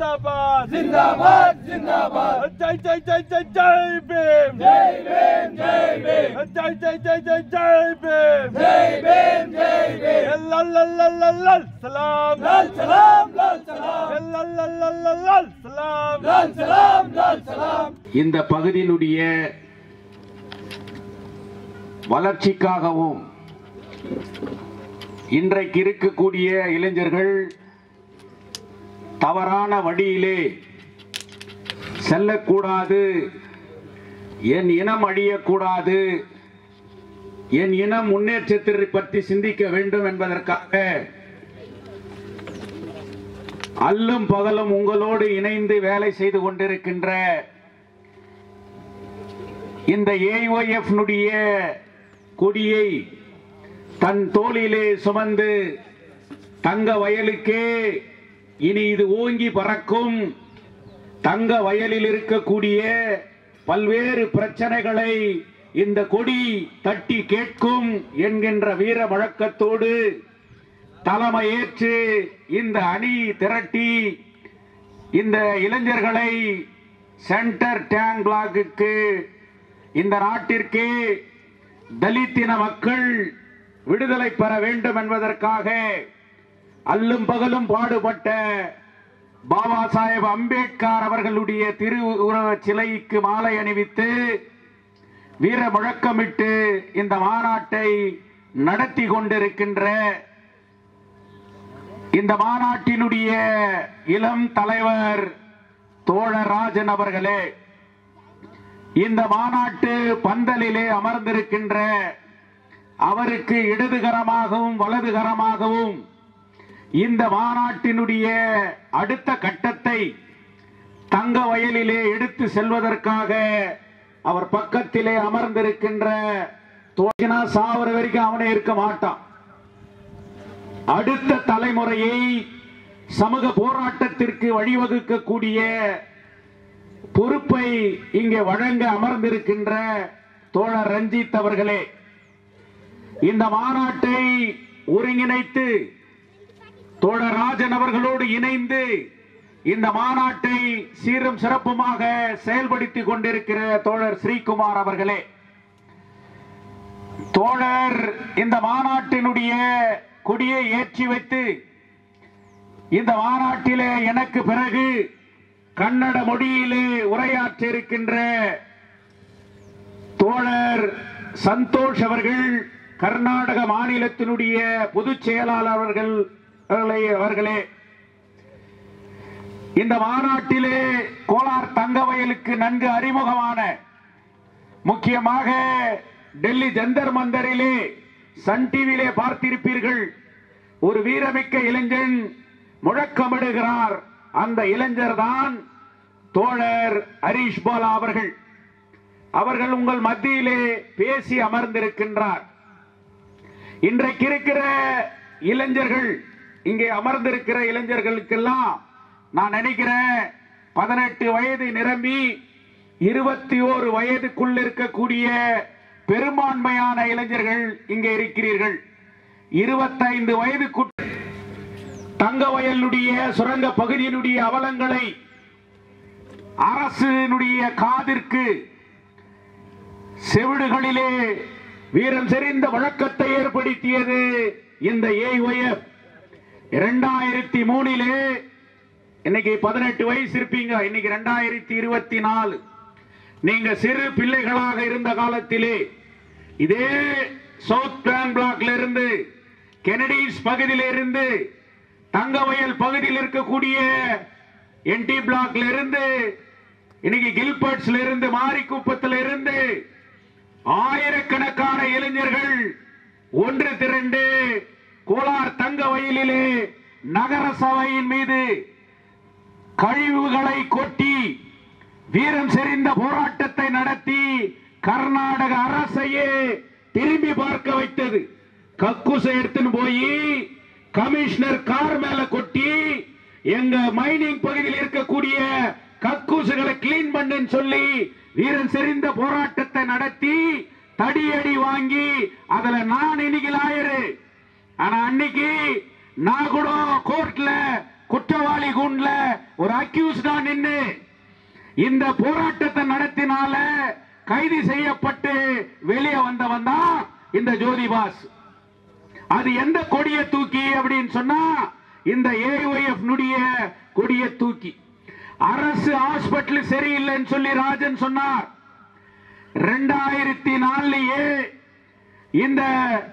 जिंदाबाद जिंदाबाद जिंदाबाद जय जय जय जय जय भीम जय भीम जय भीम जय जय जय जय जय भीम जय भीम जय भीम लल लल लल लल लल सलाम लाल सलाम लाल सलाम लल लल लल लल लल सलाम लाल सलाम लाल सलाम இந்த பகுதியினுடைய வளர்ச்சிக்காகவும் இன்றைக்கு இருக்கக்கூடிய இளைஞர்கள் தவறான வழியிலே செல்லக்கூடாது என் இனம் அழியக்கூடாது என் இனம் முன்னேற்றத்தை பற்றி சிந்திக்க வேண்டும் என்பதற்காக அல்லும் பகலும் உங்களோடு இணைந்து வேலை செய்து கொண்டிருக்கின்ற இந்த ஏஒஎஃப் கொடியை தன் தோளிலே சுமந்து தங்க வயலுக்கே இனி இது ஓங்கி பறக்கும் தங்க வயலில் இருக்கக்கூடிய பல்வேறு பிரச்சனைகளை இந்த கொடி தட்டி கேட்கும் என்கின்ற வீர முழக்கத்தோடு தலைமையேற்று இந்த அணி திரட்டி இந்த இளைஞர்களை சென்டர் டேங் பிளாக்குக்கு இந்த நாட்டிற்கு தலித்தின மக்கள் விடுதலை பெற வேண்டும் என்பதற்காக அல்லும் பகலும் பாடுபட்ட பாபா சாஹேப் அம்பேத்கர் அவர்களுடைய திருவுருவ சிலைக்கு மாலை அணிவித்து வீர முழக்கமிட்டு இந்த மாநாட்டை நடத்தி கொண்டிருக்கின்ற இந்த மாநாட்டினுடைய இளம் தலைவர் தோழர் ராஜன் அவர்களே இந்த மாநாட்டு பந்தலிலே அமர்ந்திருக்கின்ற அவருக்கு இடதுகரமாகவும் வலதுகரமாகவும் இந்த மாநாட்டினுடைய அடுத்த கட்டத்தை தங்க வயலிலே எடுத்து செல்வதற்காக அவர் பக்கத்திலே அமர்ந்திருக்கின்ற தோஜனா சாவர வரைக்கும் அவனே இருக்க மாட்டான் அடுத்த தலைமுறையை சமூக போராட்டத்திற்கு வழிவகுக்கக்கூடிய பொறுப்பை இங்கே வழங்க அமர்ந்திருக்கின்ற தோழர் ரஞ்சித் அவர்களே இந்த மாநாட்டை ஒருங்கிணைத்து தோழர் ராஜன் அவர்களோடு இணைந்து இந்த மாநாட்டை சீரும் சிறப்புமாக செயல்படுத்திக் கொண்டிருக்கிற தோழர் ஸ்ரீகுமார் அவர்களே தோழர் இந்த மாநாட்டினுடைய கொடியை ஏற்றி வைத்து இந்த மாநாட்டிலே எனக்கு பிறகு கன்னட மொழியிலே உரையாற்ற இருக்கின்ற தோழர் சந்தோஷ் அவர்கள் கர்நாடக மாநிலத்தினுடைய பொதுச் செயலாளர் அவர்கள் அவர்களே- அவர்களே இந்த மாநாட்டிலே கோலார் தங்கவயலுக்கு நன்கு அறிமுகமான முக்கியமாக டெல்லி ஜந்தர் மந்தரிலே சன் டிவியிலே பார்த்திருப்பீர்கள் ஒரு வீரமிக்க இளைஞன் முழக்கமிடுகிறார் அந்த இளைஞர் தான் தோழர் ஹரீஷ் பாலா அவர்கள் அவர்கள் உங்கள் மத்தியிலே பேசி அமர்ந்திருக்கின்றார் இன்றைக்கு இருக்கிற இளைஞர்கள் இங்கே அமர்ந்திருக்கிற இளைஞர்களுக்கெல்லாம் நான் நினைக்கிறேன் பதினெட்டு வயது நிரம்பி இருபத்தி ஓரு வயதுக்குள் இருக்கக்கூடிய பெரும்பான்மையான இளைஞர்கள் இங்கே இருக்கிறீர்கள் இருபத்தைந்து வயதுக்குள் தங்கவயலுடைய சுரங்க பகுதியினுடைய அவலங்களை அரசினுடைய காதிற்கு செவிடுகளிலே வீரம் செறிந்த வழக்கத்தை ஏற்படுத்தியது இந்த ஏஒஎஃப் இரண்டாயிரத்தி மூணிலே இன்னைக்கு பதினெட்டு வயசு இருப்பீங்க இன்னைக்கு ரெண்டாயிரத்தி இருபத்தி நாலு நீங்க சிறு பிள்ளைகளாக இருந்த காலத்திலே இதே சவுத் பிளான் பிளாக்ல இருந்து கெனடிஸ் பகுதியில இருந்து தங்கவயல் பகுதியில் இருக்கக்கூடிய என்டி பிளாக்ல இருந்து இன்னைக்கு கில்பர்ட்ஸ்ல இருந்து மாரிக்குப்பத்துல இருந்து ஆயிரக்கணக்கான இளைஞர்கள் ஒன்று திரண்டு கோலார் தங்க வயலிலே நகர சபையின் மீது கழிவுகளை கொட்டி வீரம் செறிந்த போராட்டத்தை நடத்தி கர்நாடக அரசையே திரும்பி பார்க்க வைத்தது கக்குசை எடுத்துன்னு போய் கமிஷனர் கார் மேல கொட்டி எங்க மைனிங் பகுதியில் இருக்கக்கூடிய கக்கூசுகளை கிளீன் பண்ணுன்னு சொல்லி வீரம் செறிந்த போராட்டத்தை நடத்தி தடியடி வாங்கி அதுல நான் இன்னைக்கு லாயரு ஆனா அன்னைக்கு நான் கூட கோர்ட்ல குற்றவாளி குற்றவாளி கூண்ல ஒரு அக்யூஸ்டா நின்னு இந்த போராட்டத்தை நடத்தினால கைது செய்யப்பட்டு வெளியே வந்தவன் தான் இந்த ஜோதிபாஸ் அது எந்த கொடியை தூக்கி அப்படின்னு சொன்னா இந்த ஏஒஎஃப் நுடைய கொடியை தூக்கி அரசு ஹாஸ்பிட்டல் சரியில்லைன்னு சொல்லி ராஜன் சொன்னார் ரெண்டாயிரத்தி நாலுலயே இந்த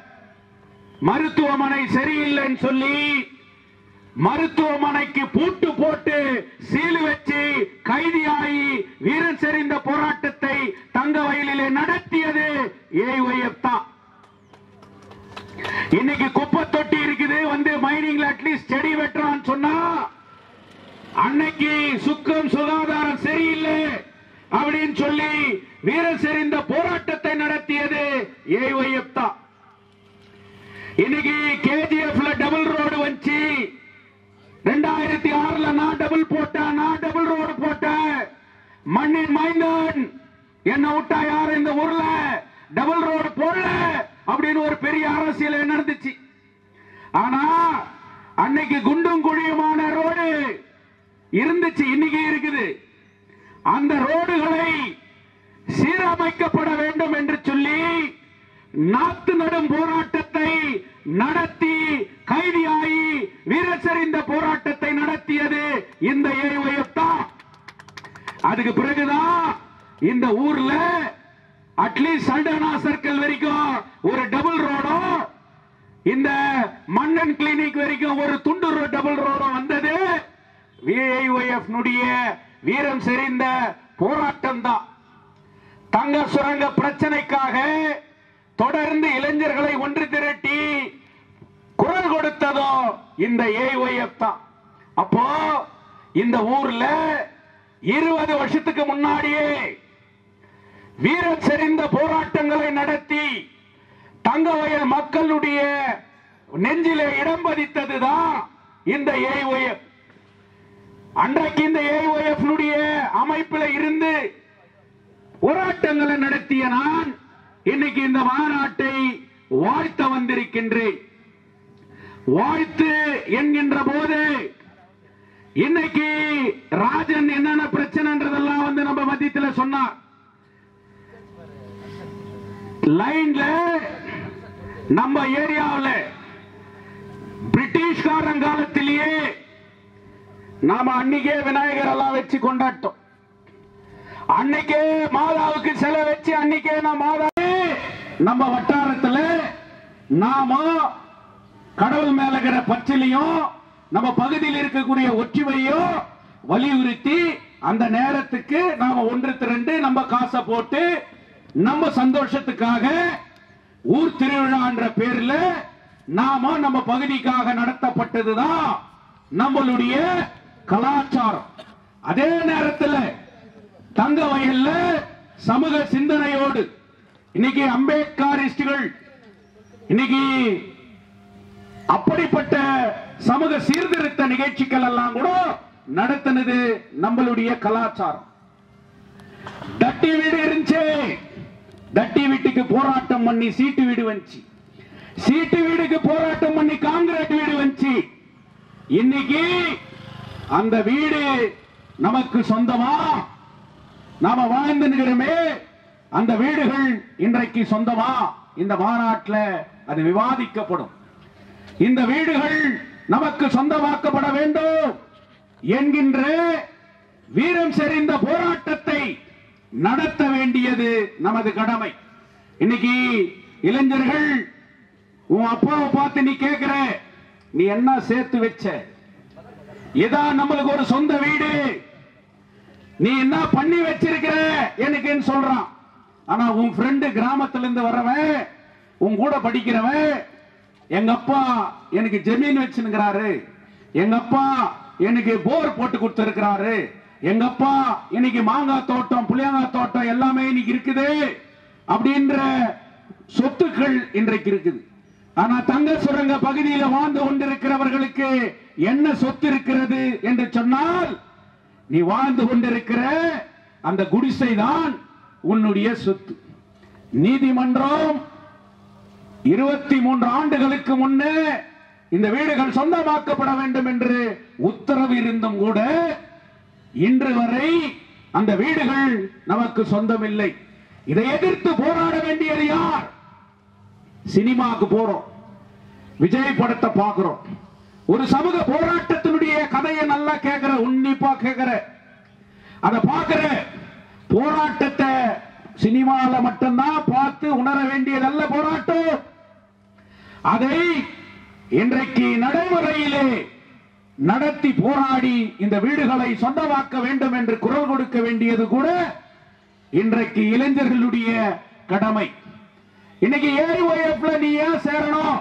மருத்துவமனை சரியில்லைன்னு சொல்லி மருத்துவமனைக்கு பூட்டு போட்டு சீல் வச்சு கைதியாகி வீரன் செறிந்த போராட்டத்தை தங்க வயலிலே நடத்தியது ஏஒஎஃப் தான் இன்னைக்கு குப்பை தொட்டி இருக்குது வந்து மைனிங்ல அட்லீஸ்ட் செடி வெட்டுறான்னு சொன்னா அன்னைக்கு சுக்கம் சுகாதாரம் சரியில்லை அப்படின்னு சொல்லி வீரன் செறிந்த போராட்டத்தை நடத்தியது ஏஒஎஃப் தான் இன்னைக்கு கேஜிஎஃப்ல டபுள் ரோடு வந்துச்சு ரெண்டாயிரத்தி ஆறுல நான் டபுள் போட்டேன் நான் டபுள் ரோடு போட்டேன் மண்ணின் மைந்தன் என்ன விட்டா யார் இந்த ஊர்ல டபுள் ரோடு போடல அப்படின்னு ஒரு பெரிய அரசியல் நடந்துச்சு ஆனா அன்னைக்கு குண்டும் குழியுமான ரோடு இருந்துச்சு இன்னைக்கு இருக்குது அந்த ரோடுகளை சீரமைக்கப்பட வேண்டும் என்று சொல்லி நாத்து நடும் போராட்டத்தை நடத்தி கைதியாகி வீரச்சரிந்த போராட்டத்தை நடத்தியது இந்த ஏஒஎஃப் தான் அதுக்கு பிறகுதான் இந்த ஊர்ல அட்லீஸ்ட் சல்டானா சர்க்கிள் வரைக்கும் ஒரு டபுள் ரோடும் இந்த மன்னன் கிளினிக் வரைக்கும் ஒரு துண்டு ரோ- டபுள் ரோடும் வந்தது விஐஒஎஃப் நுடைய வீரம் செறிந்த போராட்டம் தான் தங்க சுரங்க பிரச்சனைக்காக தொடர்ந்து இளைஞர்களை ஒன்று திரட்டி குரல் கொடுத்ததும் இந்த ஏஒஎஃப் தான் அப்போ இந்த ஊர்ல இருபது வருஷத்துக்கு முன்னாடியே வீரம் செறிந்த போராட்டங்களை நடத்தி தங்கவயல் மக்களுடைய நெஞ்சிலே இடம் பதித்ததுதான் இந்த ஏஒஎஃப் அன்றைக்கு இந்த ஏஒஎஃப் அமைப்பில் இருந்து போராட்டங்களை நடத்திய நான் இன்னைக்கு இந்த மாநாட்டை வாழ்த்த வந்திருக்கின்றேன் வாழ்த்து என்கின்ற போது இன்னைக்கு ராஜன் என்னென்ன பிரச்சனைன்றதெல்லாம் வந்து நம்ம மத்தியத்தில் சொன்னார் லைன்ல நம்ம ஏரியாவில் பிரிட்டிஷ்காரன் காலத்திலேயே நாம அன்னைக்கே விநாயகர் எல்லாம் வச்சு கொண்டாட்டோம் அன்னைக்கே மாதாவுக்கு சிலை வச்சு அன்னைக்கே நான் மாதாவே நம்ம வட்டாரத்துல நாம கடவுள் மேல இருக்கிற பச்சிலையும் நம்ம பகுதியில் இருக்கக்கூடிய ஒற்றுமையும் வலியுறுத்தி அந்த நேரத்துக்கு நாம ஒன்று திரண்டு நம்ம காசை போட்டு நம்ம சந்தோஷத்துக்காக ஊர் திருவிழா என்ற பேர்ல நாம நம்ம பகுதிக்காக நடத்தப்பட்டதுதான் நம்மளுடைய கலாச்சாரம் அதே நேரத்தில் தங்க வயல்ல சமூக சிந்தனையோடு இன்னைக்கு அம்பேத்கரிஸ்டுகள் இன்னைக்கு அப்படிப்பட்ட சமூக சீர்திருத்த நிகழ்ச்சிகள் எல்லாம் கூட நடத்தினது நம்மளுடைய கலாச்சாரம் தட்டி வீடு இருந்துச்சு தட்டி வீட்டுக்கு போராட்டம் பண்ணி சீட்டு வீடு வந்துச்சு சீட்டு வீடுக்கு போராட்டம் பண்ணி காங்கிரீட் வீடு வந்துச்சு இன்னைக்கு அந்த வீடு நமக்கு சொந்தமா நாம வாழ்ந்துகிறோமே அந்த வீடுகள் இன்றைக்கு சொந்தமா இந்த மாநாட்டில் அது விவாதிக்கப்படும் இந்த வீடுகள் நமக்கு சொந்தமாக்கப்பட வேண்டும் என்கின்ற வீரம் செறிந்த போராட்டத்தை நடத்த வேண்டியது நமது கடமை இன்னைக்கு இளைஞர்கள் உன் அப்பாவை பார்த்து நீ கேட்கிற நீ என்ன சேர்த்து வச்ச இதான் நம்மளுக்கு ஒரு சொந்த வீடு நீ என்ன பண்ணி வச்சிருக்கிற எனக்குன்னு சொல்றான் ஆனா உன் ஃப்ரெண்டு கிராமத்துல இருந்து வர்றவன் உன் கூட படிக்கிறவன் எங்க அப்பா எனக்கு ஜமீன் வச்சுங்கிறாரு எங்க அப்பா எனக்கு போர் போட்டு கொடுத்திருக்கிறாரு எங்க அப்பா இன்னைக்கு மாங்காய் தோட்டம் புளியங்காய் தோட்டம் எல்லாமே இன்னைக்கு இருக்குது அப்படின்ற சொத்துக்கள் இன்றைக்கு இருக்குது ஆனா தங்க சுரங்க பகுதியில் வாழ்ந்து கொண்டிருக்கிறவர்களுக்கு என்ன சொத்து இருக்கிறது என்று சொன்னால் நீ வாழ்ந்து கொண்டிருக்கிற அந்த குடிசை தான் உன்னுடைய சொத்து நீதிமன்றம் இருபத்தி மூன்று ஆண்டுகளுக்கு முன்னே இந்த வீடுகள் சொந்தமாக்கப்பட வேண்டும் என்று உத்தரவு இருந்தும் கூட இன்று வரை அந்த வீடுகள் நமக்கு சொந்தமில்லை இதை எதிர்த்து போராட வேண்டியது யார் சினிமாக்கு போறோம் விஜய் படத்தை பார்க்கிறோம் ஒரு சமூக போராட்டத்தினுடைய கதையை நல்லா கேட்கிற உன்னிப்பா கேட்கிற அதை பார்க்கிற போராட்டத்தை சினிமால மட்டும்தான் பார்த்து உணர வேண்டியதல்ல போராட்டம் அதை இன்றைக்கு நடைமுறையிலே நடத்தி போராடி இந்த வீடுகளை சொந்தமாக்க வேண்டும் என்று குரல் கொடுக்க வேண்டியது கூட இன்றைக்கு இளைஞர்களுடைய கடமை இன்னைக்கு ஏஐஒய்எஃப்ல நீ ஏன் சேரணும்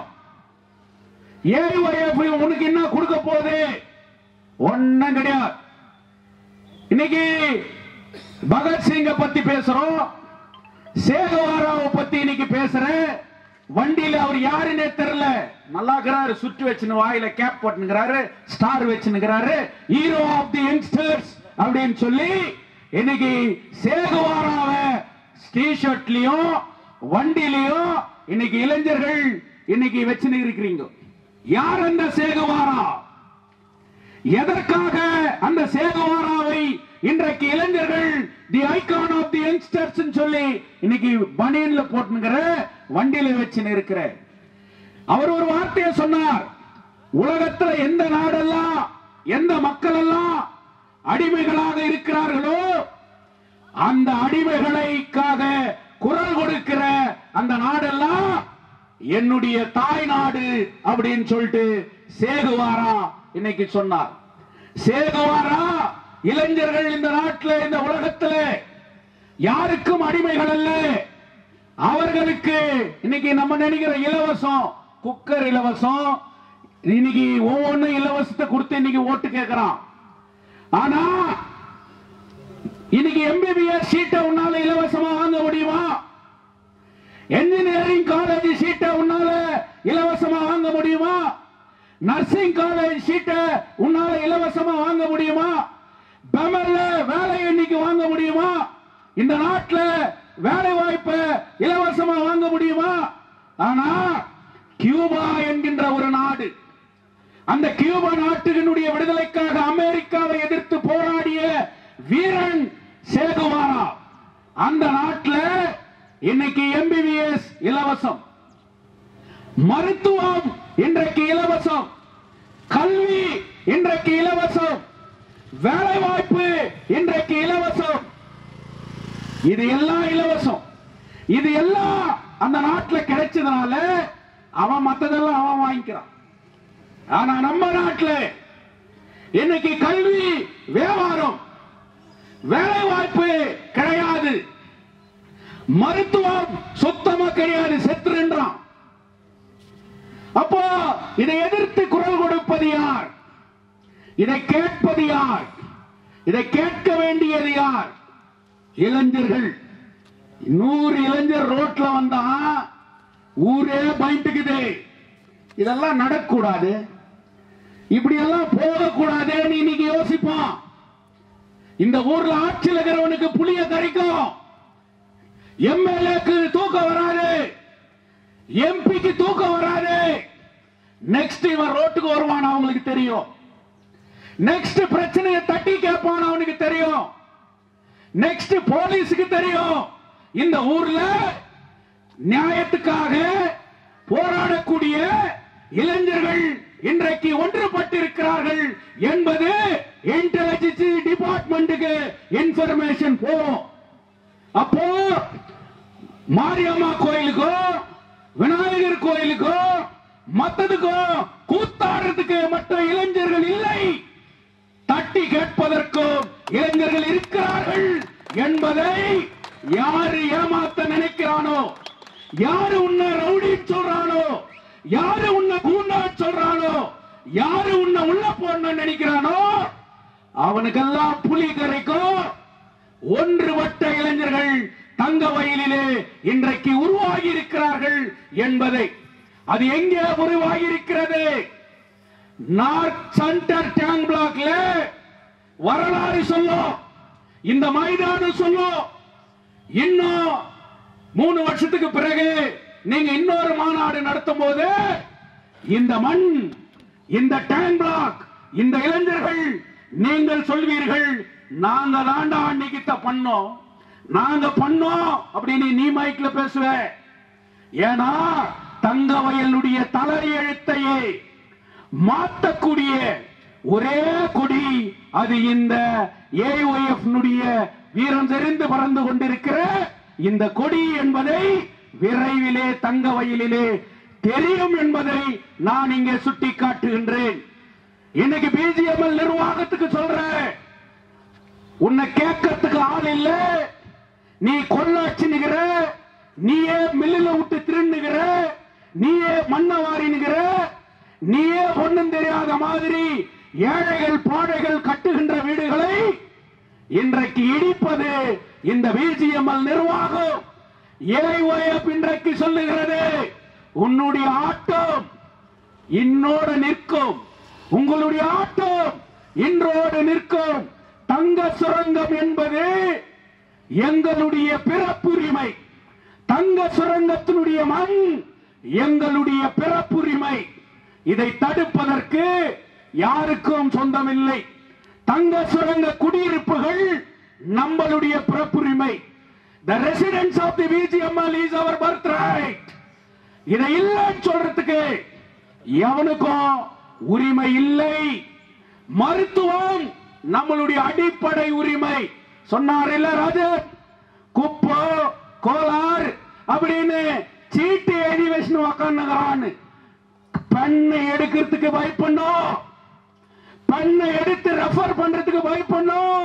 ஏஐஒய்எஃப் உனக்கு என்ன கொடுக்க போகுது ஒண்ணும் கிடையாது இன்னைக்கு பகத்சிங்க பத்தி பேசுறோம் சேகவாராவை பத்தி இன்னைக்கு பேசுறேன் வண்டியில அவர் யாருன்னே தெரியல நல்லா இருக்கிறாரு சுற்றி வச்சுன்னு வாயில கேப் போட்டுங்கிறாரு ஸ்டார் வச்சுனுக்கிறாரு ஹீரோ ஆஃப் தி யங்ஸ்டர்ஸ் அப்படின்னு சொல்லி இன்னைக்கு சேகவாராவை டிஷர்ட்லயும் வண்டிலையும் இன்னைக்கு இளைஞர்கள் இன்னைக்கு வச்சுன்னு இருக்கிறீங்க யார் அந்த சேகவாரா எதற்காக அந்த சேகவாராவை இன்றைக்கு இளைஞர்கள் the icon of the youngsters சொல்லி இன்னைக்கு பனியன்ல போட்டுங்கிற வண்டியில வச்சு இருக்கிற அவர் ஒரு வார்த்தையை சொன்னார் உலகத்துல எந்த நாடெல்லாம் எந்த மக்கள் எல்லாம் அடிமைகளாக இருக்கிறார்களோ அந்த அடிமைகளுக்காக குரல் கொடுக்கிற அந்த நாடெல்லாம் என்னுடைய தாய் நாடு அப்படின்னு சொல்லிட்டு சேகுவாரா இன்னைக்கு சொன்னார் சேகுவாரா இளைஞர்கள் இந்த நாட்டில் இந்த உலகத்தில் யாருக்கும் அடிமைகள் அல்ல அவர்களுக்கு இன்னைக்கு நம்ம நினைக்கிற இலவசம் குக்கர் இலவசம் இன்னைக்கு ஒவ்வொன்றும் இலவசத்தை கொடுத்து இன்னைக்கு ஓட்டு கேட்கிறான் ஆனா இன்னைக்கு எம்பிபிஎஸ் சீட்டை உன்னால இலவசமா வாங்க முடியுமா என்ஜினியரிங் காலேஜ் சீட்டை உன்னால இலவசமா வாங்க முடியுமா நர்சிங் காலேஜ் சீட்டை உன்னால இலவசமா வாங்க முடியுமா பெமர்ல வேலை இன்னைக்கு வாங்க முடியுமா இந்த நாட்டுல வேலை வாய்ப்பை இலவசமா வாங்க முடியுமா ஆனா கியூபா என்கின்ற ஒரு நாடு அந்த கியூபா நாட்டினுடைய விடுதலைக்காக அமெரிக்காவை எதிர்த்து போராடிய வீரன் சேகுவாரா அந்த நாட்டில் இன்னைக்கு எம்பிபிஎஸ் இலவசம் மருத்துவம் இன்றைக்கு இலவசம் கல்வி இன்றைக்கு இலவசம் வேலை வாய்ப்பு இன்றைக்கு இலவசம் இது எல்லாம் இலவசம் இது எல்லாம் அந்த நாட்டில் கிடைச்சதுனால அவன் மத்ததெல்லாம் அவன் வாங்கிக்கிறான் ஆனா நம்ம நாட்டில் இன்னைக்கு கல்வி வியாபாரம் வேலை வாய்ப்பு கிடையாது மருத்துவம் சுத்தமா கிடையாது செத்துருன்றான் அப்போ இதை எதிர்த்து குரல் கொடுப்பது யார் இதை கேட்பது யார் இதை கேட்க வேண்டியது யார் இளைஞர்கள் நூறு இளைஞர் ரோட்ல வந்தா ஊரே பயந்துக்குது இதெல்லாம் நடக்கூடாது இப்படி எல்லாம் போகக்கூடாதுன்னு இன்னைக்கு யோசிப்பான் இந்த ஊர்ல ஆட்சியில் இருக்கிறவனுக்கு புளிய கறிக்கும் எம்எல்ஏக்கு தூக்கம் வராது எம்பிக்கு தூக்கம் வராது நெக்ஸ்ட் இவன் ரோட்டுக்கு வருவான் அவங்களுக்கு தெரியும் நெக்ஸ்ட் பிரச்சனையை தட்டி கேட்பான் அவனுக்கு தெரியும் நெக்ஸ்ட் போலீஸுக்கு தெரியும் இந்த ஊர்ல நியாயத்துக்காக போராடக்கூடிய இளைஞர்கள் இன்றைக்கு ஒன்றுபட்டிருக்கிறார்கள் என்பது இன்டெலிஜென்ஸ் டிபார்ட்மெண்ட்டுக்கு இன்ஃபர்மேஷன் போகும் அப்போ மாரியம்மா கோயிலுக்கோ விநாயகர் கோயிலுக்கோ மத்ததுக்கோ கூத்தாடுறதுக்கு மட்டும் இளைஞர்கள் இல்லை தட்டி கேட்பதற்கும் இளைஞர்கள் இருக்கிறார்கள் என்பதை யாரு ஏமாத்த நினைக்கிறானோ யாரு உன்னை ரவுடி சொல்றானோ யாரு உன்னை கூண்டா சொல்றானோ யாரு உன்னை உள்ள போன நினைக்கிறானோ அவனுக்கெல்லாம் புலி கரைக்கும் ஒன்றுபட்ட இளைஞர்கள் தங்க வயலிலே இன்றைக்கு உருவாகி இருக்கிறார்கள் என்பதை அது எங்கே உருவாகி இருக்கிறது நார்த் சென்டர் டேங் பிளாக்ல வரலாறு சொல்லும் இந்த மைதானம் சொல்லும் இன்னும் மூணு வருஷத்துக்கு பிறகு நீங்க இன்னொரு மாநாடு நடத்தும் போது இந்த மண் இந்த டேங்க் பிளாக் இந்த இளைஞர்கள் நீங்கள் சொல்வீர்கள் நாங்க தாண்டா அன்னைக்கு இத பண்ணோம் நாங்க பண்ணோம் அப்படின்னு நீ மைக்ல பேசுவ ஏன்னா தங்க வயலுடைய தலையெழுத்தையே மாற்றக்கூடிய ஒரே கொடி அது இந்த ஏஒஎஃப் வீரம் தெரிந்து பறந்து கொண்டிருக்கிற இந்த கொடி என்பதை விரைவிலே தங்க வயலிலே தெரியும் என்பதை நான் இங்கே சுட்டி காட்டுகின்றேன் இன்னைக்கு பிஜிஎம்எல் நிர்வாகத்துக்கு சொல்றேன் உன்னை கேட்கறதுக்கு ஆள் இல்ல நீ கொள்ளாச்சுனுகிற நீயே மில்லுல விட்டு திருண்ணுகிற நீயே மண்ண வாரினுகிற நீயே ஒண்ணும் தெரியாத மாதிரி ஏழைகள் பாடைகள் கட்டுகின்ற வீடுகளை இன்றைக்கு இடிப்பது இந்த பிஜிஎம்எல் நிர்வாகம் ஏஒஎஃப் இன்றைக்கு சொல்லுகிறது உன்னுடைய ஆட்டம் இன்னோடு நிற்கும் உங்களுடைய ஆட்டம் இன்றோடு நிற்கும் தங்க சுரங்கம் என்பது எங்களுடைய பிறப்புரிமை தங்க சுரங்கத்தினுடைய மண் எங்களுடைய பிறப்புரிமை இதை தடுப்பதற்கு யாருக்கும் சொந்தமில்லை தங்க சுரங்க குடியிருப்புகள் நம்மளுடைய பிறப்புரிமை The residence of the VGML is our birthright. இதை இல்லைன்னு சொல்றதுக்கு எவனுக்கும் உரிமை இல்லை மருத்துவம் நம்மளுடைய அடிப்படை உரிமை சொன்னார் இல்ல ராஜன் குப்போ கோலார் அப்படின்னு சீட்டு எழுதி வச்சுன்னு உக்காந்துக்கிறான்னு பெண்ணை எடுக்கிறதுக்கு பயப்படணும் பெண்ணை எடுத்து ரெஃபர் பண்றதுக்கு பயப்படணும்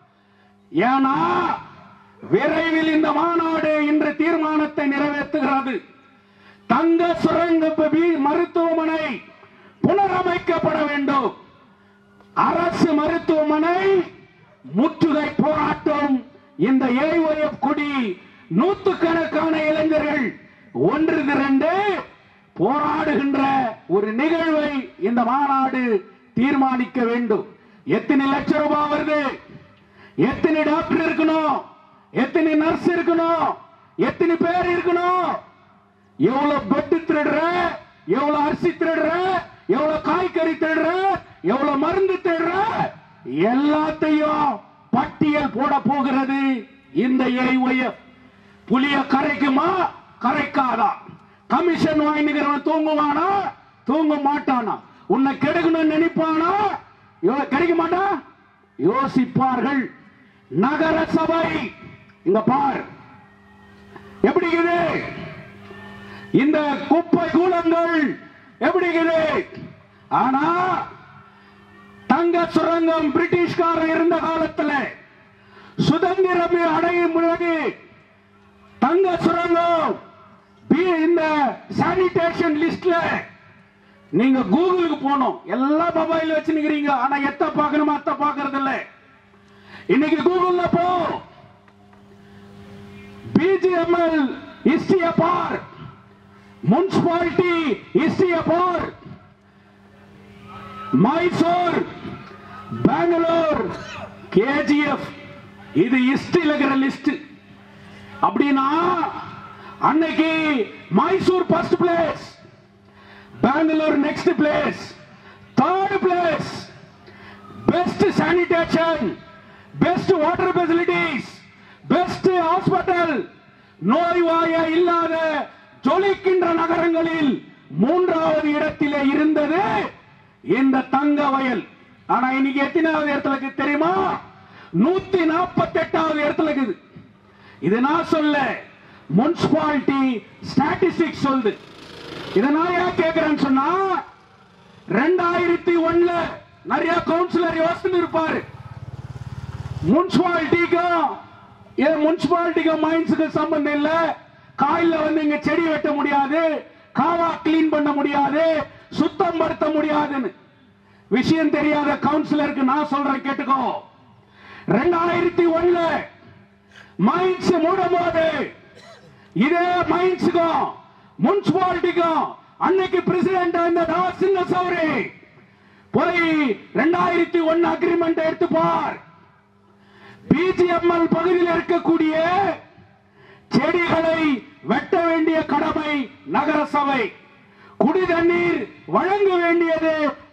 ஏன்னா விரைவில் இந்த மாநாடு இன்று தீர்மானத்தை நிறைவேற்றுகிறது தங்க சுரங்க பி- மருத்துவமனை புனரமைக்கப்பட வேண்டும் அரசு மருத்துவமனை முற்றுகை போராட்டம் இந்த ஏஒஎஃப் கொடி நூத்துக்கணக்கான இளைஞர்கள் ஒன்று திரண்டு போராடுகின்ற ஒரு நிகழ்வை இந்த மாநாடு தீர்மானிக்க வேண்டும் எத்தனை லட்சம் ரூபாய் வருது எத்தனை டாக்டர் இருக்கணும் எத்தனை நர்ஸ் இருக்கணும் எத்தனை பேர் இருக்கணும் எவ்வளவு பெட் திருடுற எவ்வளவு அரிசி திருடுற எவ்வளவு காய்கறி திருடுற எவ்வளவு மருந்து திருடுற எல்லாத்தையும் பட்டியல் போட போகிறது இந்த ஏஒஎஃப் புலிய கரைக்குமா கரைக்காதா கமிஷன் வாங்கிக்கிறவன் தூங்குவானா தூங்க மாட்டானா உன்னை கெடுக்கணும்னு நினைப்பானா யோ- கிடைக்க மாட்டா யோசிப்பார்கள் நகர சபை இங்க பார் எப்படி இருக்குது இந்த குப்பை கூலங்கள் எப்படி இருக்குது ஆனா தங்க சுரங்கம் பிரிட்டிஷ்காரர் இருந்த காலத்துல சுதந்திரம் அடையும் பிறகு தங்க சுரங்கம் பி- இந்த சானிடேஷன் லிஸ்ட்ல நீங்க கூகுளுக்கு போகணும் எல்லா மொபைல் வச்சுக்கிறீங்க ஆனா எத்த பார்க்கணுமா அத்த பார்க்கறது இல்ல இன்னைக்கு கூகுள்ல போ பிஜிஎம்எல் ஹிஸ்டரிய பார் முனிசிபாலிட்டி ஹிஸ்டரிய பார் மைசூர் பெங்களூர் கேஜிஎஃப் இது ஹிஸ்டரியில் இருக்கிற லிஸ்ட் அப்படின்னா அன்னைக்கு Mysore first place Bangalore next place third place best sanitation best water facilities best hospital நோய்வாய இல்லாத ஜொலிக்கின்ற நகரங்களில் மூன்றாவது இடத்திலே இருந்தது இந்த தங்க வயல் ஆனா இன்னைக்கு எத்தனாவது இடத்துல இருக்குது தெரியுமா நூத்தி நாற்பத்தி எட்டாவது இடத்துல இருக்குது இது நான் சொல்ல முனிசிபாலிட்டி ஸ்டாட்டிஸ்டிக்ஸ் சொல்லுது இதை நான் ஏன் கேட்கிறேன்னு சொன்னா ரெண்டாயிரத்தி ஒண்ணுல நிறைய கவுன்சிலர் யோசனை இருப்பாரு முனிசிபாலிட்டிக்கும் ஏன் முனிசிபாலிட்டிக்கும் மைன்ஸுக்கு சம்பந்தம் இல்ல காயில வந்து இங்க செடி வெட்ட முடியாது காவா கிளீன் பண்ண முடியாது சுத்தம் படுத்த முடியாதுன்னு விஷயம் தெரியாத கவுன்சிலருக்கு நான் சொல்றேன் கேட்டுக்கோ ரெண்டாயிரத்தி ஒண்ணுல மைன்ஸ் மூடும் போது இதே மைன்ஸுக்கும் முனிசிபாலிட்டிக்கும் அன்னைக்கு பிரசிடென்ட் இருந்த சின்ன சௌரி போய் ரெண்டாயிரத்தி ஒன்னு அக்ரிமெண்ட் எடுத்து பார் பிஜிஎம்எல் பகுதியில் இருக்கக்கூடிய செடிகளை வெட்ட வேண்டிய கடமை நகர சபை குடி தண்ணீர் வழங்க வேண்டியது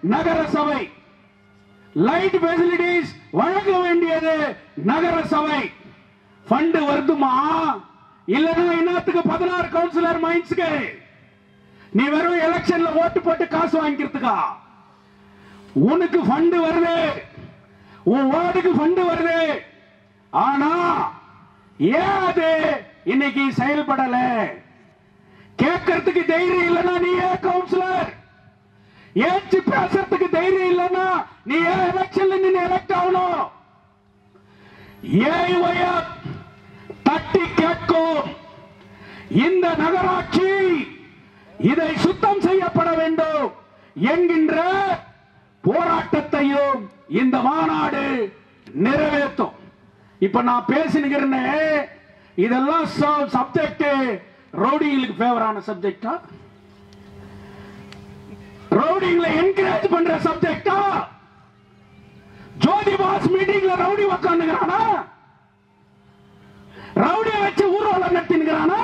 நகர சபை லைட் ஃபெசிலிட்டிஸ் வழங்க வேண்டியது நகர சபை ஃபண்ட் வருதுமா இல்லன்னா என்னத்துக்கு பதினாறு கவுன்சிலர் மைண்ட்ஸ்க்கு நீ வெறும் எலெக்ஷன்ல ஓட்டு போட்டு காசு வாங்கிக்கிறதுக்கா உனக்கு ஃபண்ட் வருது உன் வார்டுக்கு ஃபண்ட் வருது ஆனா ஏன் அது இன்னைக்கு செயல்படல கேட்கறதுக்கு தைரியம் இல்லைன்னா நீ ஏன் கவுன்சிலர் ஏச்சு பேசுறதுக்கு தைரியம் இல்லைன்னா நீ ஏன் எலெக்ஷன்ல நின்று எலெக்ட் ஆகணும் ஏஐஒய்எஃப் தட்டி கேட்கும் இந்த நகராட்சி இதை சுத்தம் செய்யப்பட வேண்டும் என்கின்ற போராட்டத்தையும் இந்த மாநாடு நிறைவேற்றும் இப்ப நான் பேசினுகிறேன்னு இதெல்லாம் சப்ஜெக்ட் ரவுடிங்களுக்கு ஃபேவரான சப்ஜெக்டா ரவுடிங்களை என்கரேஜ் பண்ற சப்ஜெக்டா ஜோதி பாஸ் மீட்டிங்ல ரவுடி உக்காந்துக்கிறானா ரவுடிய வச்சு ஊர்வலம் நடத்தினுக்கிறானா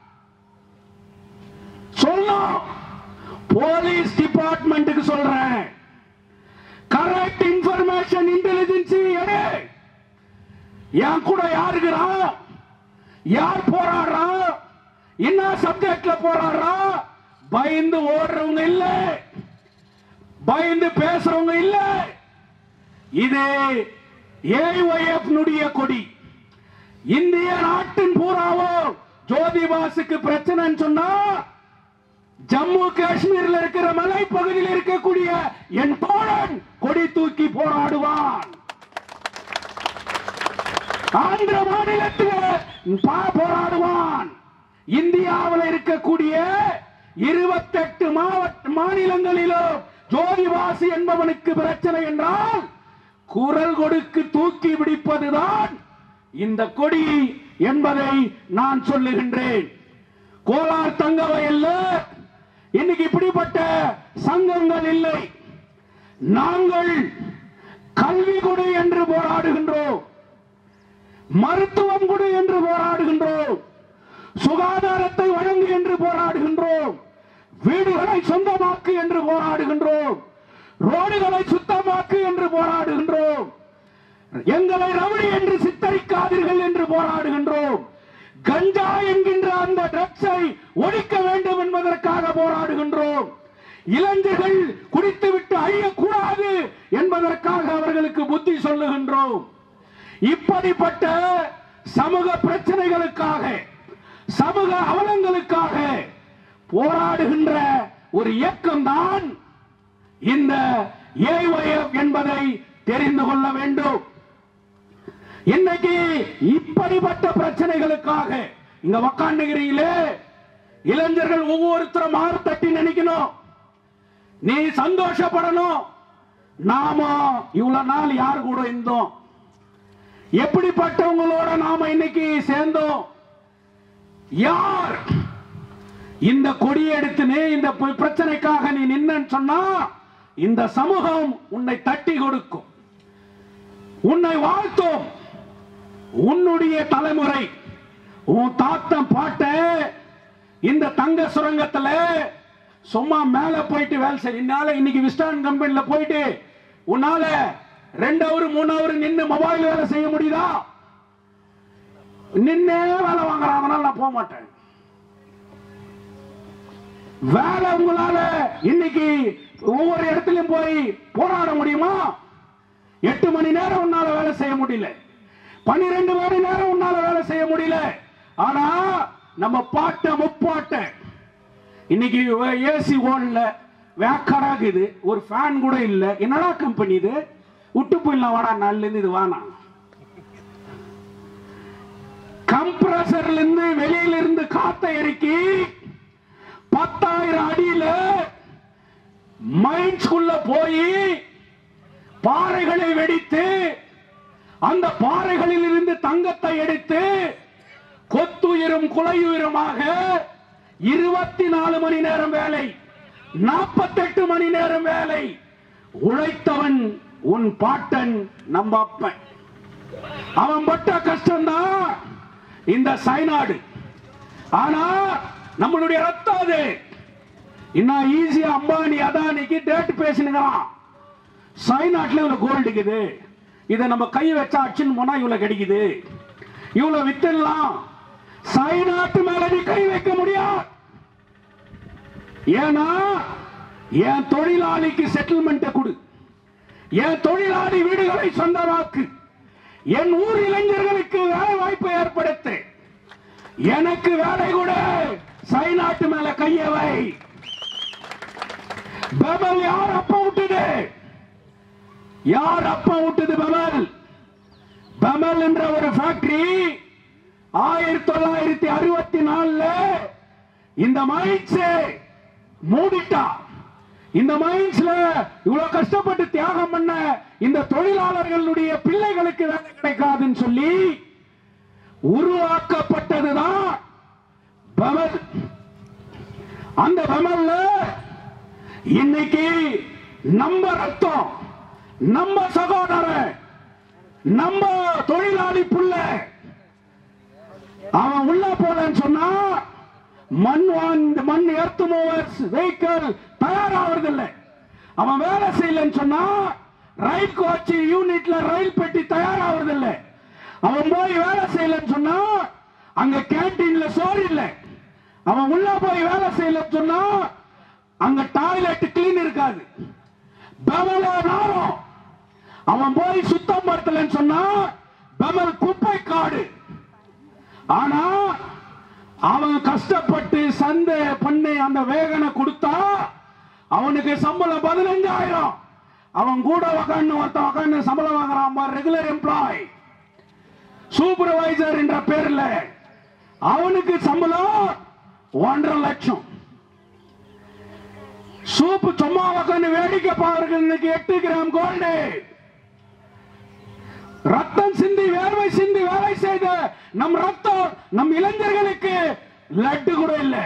சொல்லணும் போலீஸ் டிபார்ட்மெண்ட்டுக்கு சொல்றேன் கரெக்ட் இன்ஃபர்மேஷன் இன்டெலிஜென்ஸ் எடு என் கூட யாருக்கிறா யார் போராடுறா என்ன சப்ஜெக்ட்ல போராடுறா பயந்து ஓடுறவங்க இல்ல பயந்து பேசுறவங்க இல்ல இது ஏஒஎஃப் நுடைய கொடி இந்திய நாட்டின் பூராவோ ஜோதிபாசுக்கு பிரச்சனைன்னு சொன்னா ஜம்மு காஷ்மீர்ல இருக்கிற மலை பகுதியில் இருக்கக்கூடிய என் தோழன் கொடி தூக்கி போராடுவான் ஆந்திர மாநிலத்தில் பா- போராடுவான் இந்தியாவில் இருக்கக்கூடிய இருபத்தெட்டு மாவட்ட மாநிலங்களிலும் ஜோதிவாசி என்பவனுக்கு பிரச்சனை என்றால் குரல் கொடுக்கு தூக்கி பிடிப்பதுதான் இந்த கொடி என்பதை நான் சொல்லுகின்றேன் கோலார் தங்க வயல்ல இன்னைக்கு இப்படிப்பட்ட சங்கங்கள் இல்லை நாங்கள் கல்வி கொடு என்று போராடுகின்றோம் மருத்துவம் கொடு என்று போராடுகின்றோம் சுகாதாரத்தை வழங்கு என்று போராடுகின்றோம் வீடுகளை சொந்தமாக்கு என்று போராடுகின்றோம் ரோடுகளை சுத்தமாக்கு என்று போராடுகின்றோம் எங்களை ரவுடி என்று சித்தரிக்காதீர்கள் என்று போராடுகின்றோம் கஞ்சா என்கின்ற அந்த ட்ரக்ஸை ஒழிக்க வேண்டும் என்பதற்காக போராடுகின்றோம் இளைஞர்கள் குடித்துவிட்டு அழியக்கூடாது என்பதற்காக அவர்களுக்கு புத்தி சொல்லுகின்றோம் இப்படிப்பட்ட சமூக பிரச்சனைகளுக்காக சமூக அவலங்களுக்காக போராடுகின்ற ஒரு இயக்கம் தான் இந்த ஏஒஎஃப் என்பதை தெரிந்து கொள்ள வேண்டும் இன்னைக்கு இப்படிப்பட்ட பிரச்சனைகளுக்காக இங்க உக்காண்டுகிறீங்களே இளைஞர்கள் ஒவ்வொருத்தரும் மாறு தட்டி நினைக்கணும் நீ சந்தோஷப்படணும் நாம இவ்வளவு நாள் யார் கூட இருந்தோம் எப்படிப்பட்டவங்களோட நாம இன்னைக்கு சேர்ந்தோம் யார் இந்த கொடியை எடுத்துனே இந்த பி- பிரச்சனைக்காக நீ நின்னன்னு சொன்னா இந்த சமூகம் உன்னை தட்டி கொடுக்கும் உன்னை வாழ்த்தும் உன்னுடைய தலைமுறை உன் தாத்தன் பாட்ட இந்த தங்க சுரங்கத்துல சும்மா மேல போயிட்டு வேலை செய்ய என்னால இன்னைக்கு விஸ்டான் கம்பெனில போயிட்டு உன்னால ரெண்டு ஹவர் மூணு ஹவர் நின்னு மொபைல் வேலை செய்ய முடியுதா நின்னே வேலை வாங்குறான் அதனால நான் போக மாட்டேன் வேலை உங்களால இன்னைக்கு ஒவ்வொரு இடத்துலயும் போய் போராட முடியுமா எட்டு மணி நேரம் உன்னால வேலை செய்ய முடியல பன்னிரெண்டு மணி நேரம் உன்னால வேலை செய்ய முடியல ஆனா நம்ம பாட்ட முப்பாட்ட இன்னைக்கு ஏசி ஓடல வேக்கடாகுது ஒரு ஃபேன் கூட இல்ல என்னடா கம்பெனி இது விட்டு போயிடலாம் வாடா நாள்ல இருந்து இது வானா கம்ப்ரஸர்ல இருந்து வெளியில இருந்து காத்த இறக்கி பத்தாயிரம் அடியில மைன்ஸ்குள்ள போய் பாறைகளை வெடித்து அந்த பாறைகளில் இருந்து தங்கத்தை எடுத்து கொத்துயிரும் குலையுயிருமாக இருபத்தி நாலு மணி நேரம் வேலை நாற்பத்தெட்டு மணி நேரம் வேலை உழைத்தவன் உன் பாட்டன் நம்ம அப்பன் அவன் பட்ட கஷ்டம்தான் இந்த சைனாடு ஆனா நம்மளுடைய ரத்தம் அது இன்னும் ஈஸியா அம்பானி அதானிக்கு டேட் பேசினுங்கிறான் சைனாட்ல இவ்வளவு கோல்டு இருக்குது இதை நம்ம கை வச்சா அச்சுன்னு போனா இவ்வளவு கிடைக்குது இவ்வளவு வித்துடலாம் சைனாட்டு மேல நீ கை வைக்க முடியாது ஏன்னா என் தொழிலாளிக்கு செட்டில்மெண்ட் கொடு என் தொழிலாளி வீடுகளை சொந்தமாக்கு என் ஊர் இளைஞர்களுக்கு வேலை வாய்ப்பை ஏற்படுத்து எனக்கு வேலை கூட சைனாட்டு மேல கைய வை பெபல் யார் அப்ப விட்டுது யார் அப்ப விட்டது பெமல் பெமல் என்ற ஒரு ஃபேக்டரி ஆயிரத்தி தொள்ளாயிரத்தி அறுபத்தி நாலுல இந்த மைன்ஸ் மூடிட்டா இந்த மைன்ஸ்ல இவ்வளவு கஷ்டப்பட்டு தியாகம் பண்ண இந்த தொழிலாளர்களுடைய பிள்ளைகளுக்கு வேலை கிடைக்காதுன்னு சொல்லி உருவாக்கப்பட்டதுதான் பெமல் அந்த பெமல்ல இன்னைக்கு நம்ம ரத்தம் நம்ம சகோதரன் நம்ம தொழிலாளி புள்ள அவன் உள்ள போலன்னு சொன்னா மண் வாங்க மண் எர்த்து மூவர்ஸ் வெஹிக்கிள் தயாராகிறது அவன் வேலை செய்யலன்னு சொன்னா ரயில் கோச் யூனிட்ல ரயில் பெட்டி தயாராகிறது இல்ல அவன் போய் வேலை செய்யலன்னு சொன்னா அங்க கேண்டீன்ல சோறு இல்ல அவன் உள்ள போய் வேலை செய்யலன்னு சொன்னா அங்க டாய்லெட் கிளீன் இருக்காது பெமல நாரம் அவன் போய் சுத்தம் படுத்தலன்னு சொன்னா பெமல் குப்பை காடு ஆனா அவன் கஷ்டப்பட்டு சந்தை பண்ணி அந்த வேகனை கொடுத்தா அவனுக்கு சம்பளம் பதினஞ்சாயிரம் அவன் கூட உக்காந்து ஒருத்தன் உக்காந்து சம்பளம் வாங்குறான் ரெகுலர் எம்ப்ளாய் சூப்பர்வைசர் என்ற பேர்ல அவனுக்கு சம்பளம் ஒன்றரை லட்சம் சூப்பு சும்மா உக்காந்து வேடிக்கை பாருங்க இன்னைக்கு எட்டு கிராம் கோல்டு ரத்தம் சிந்தி வேர்வை சிந்தி வேலை செய்த நம் ரத்தம் நம் இளைஞர்களுக்கு லட்டு கூட இல்லை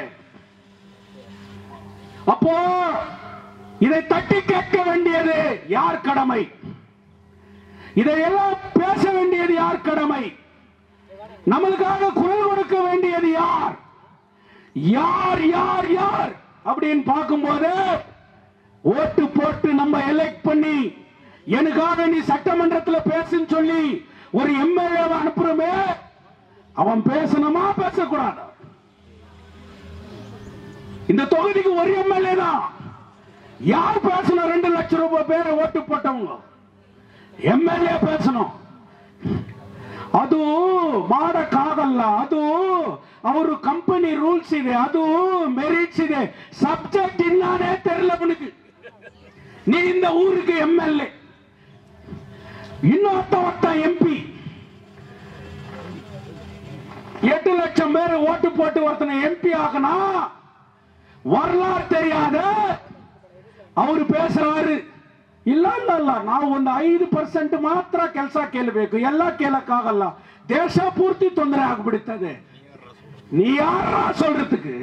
அப்போ இதை தட்டி கேட்க வேண்டியது யார் கடமை இதையெல்லாம் பேச வேண்டியது யார் கடமை நம்மளுக்காக குரல் கொடுக்க வேண்டியது யார் யார் யார் யார் அப்படின்னு பார்க்கும்போது ஓட்டு போட்டு நம்ம எலெக்ட் பண்ணி எனக்காக நீ சட்டமன்றத்தில் பேசுன்னு சொல்லி ஒரு எம்எல்ஏ அனுப்புறோமே அவன் பேசணுமா பேசக்கூடாது இந்த தொகுதிக்கு ஒரு எம்எல்ஏ தான் யார் பேசணும் ரெண்டு லட்சம் ரூபாய் பேரை ஓட்டு போட்டவங்க எம்எல்ஏ பேசணும் ಅದು ಮಾಡಕ್ಕಾಗಲ್ಲ ಅದು ಅವರು ಕಂಪನಿ ರೂಲ್ಸ್ ಇದೆ ಅದು ಮೆರಿಟ್ಸ್ ಇದೆ ಸಬ್ಜೆಕ್ಟ್ ಇನ್ನಾನೇ ತೆರಲ ಉನக்கு நீ இந்த ஊருக்கு எம்எல்ஏ இன்னொருத்த ஒருத்தன் எம்பி எட்டு லட்சம் பேர் ஓட்டு போட்டு ஒருத்தனை எம்பி ஆகனா வரலாறு தெரியாத ಅವರು பேசுறாரு ಇಲ್ಲ ಇಲ್ಲ ಇಲ್ಲ ನಾವು ಒಂದು ಐದು ಪರ್ಸೆಂಟ್ ಮಾತ್ರ ಕೆಲಸ ಕೇಳಬೇಕು ಎಲ್ಲ ಕೇಳಕ್ಕಾಗಲ್ಲ ದೇಶ ಪೂರ್ತಿ ತೊಂದರೆ ಆಗ್ಬಿಡುತ್ತದೆ நீ யாரா சொல்றதுக்கு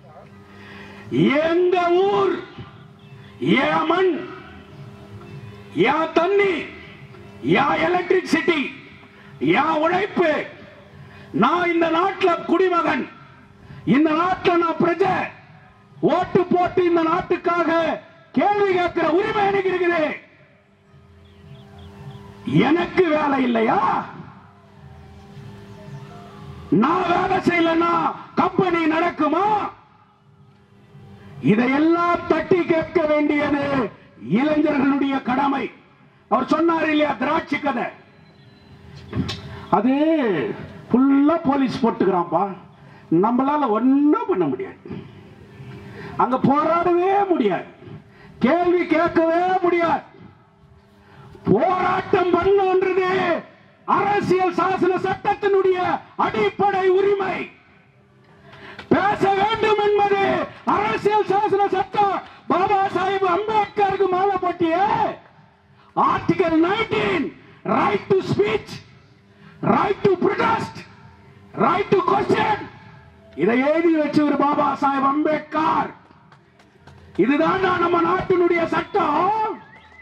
எங்க ஊர் என் மண் என் தண்ணி என் எலக்ட்ரிசிட்டி என் உழைப்பு நான் இந்த நாட்டில் குடிமகன் இந்த நாட்டில் நான் பிரஜை ஓட்டு போட்டு இந்த நாட்டுக்காக கேள்வி கேட்கிற உரிமை எனக்கு இருக்குது எனக்கு வேலை இல்லையா நான் வேலை செய்யலன்னா கம்பெனி நடக்குமா இதையெல்லாம் தட்டி கேட்க வேண்டியது இளைஞர்களுடைய கடமை அவர் சொன்னார் இல்லையா திராட்சை கதை அது ஃபுல்லா போலீஸ் போட்டுக்கிறான்பா நம்மளால ஒன்றும் பண்ண முடியாது அங்க போராடவே முடியாது கேள்வி கேட்கவே முடியாது போராட்டம் பண்ணுன்றது அரசியல் சாசன சட்டத்தினுடைய அடிப்படை உரிமை பேச வேண்டும் என்பது அரசியல் சாசன சட்டம் பாபா சாஹிப் அம்பேத்கருக்கு மாலை போட்டிய article nineteen right to speech right to protest right to question இதை எழுதி வச்சவர் பாபா சாஹிப் அம்பேத்கர் இதுதான் நம்ம நாட்டினுடைய சட்டம்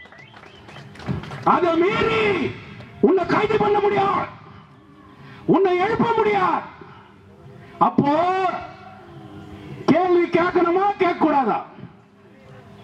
அதை மீறி உன்னை கைது பண்ண முடியாது உன்னை எழுப்ப முடியாது அப்போ கேள்வி கேட்கணுமா கேட்க கூடாதா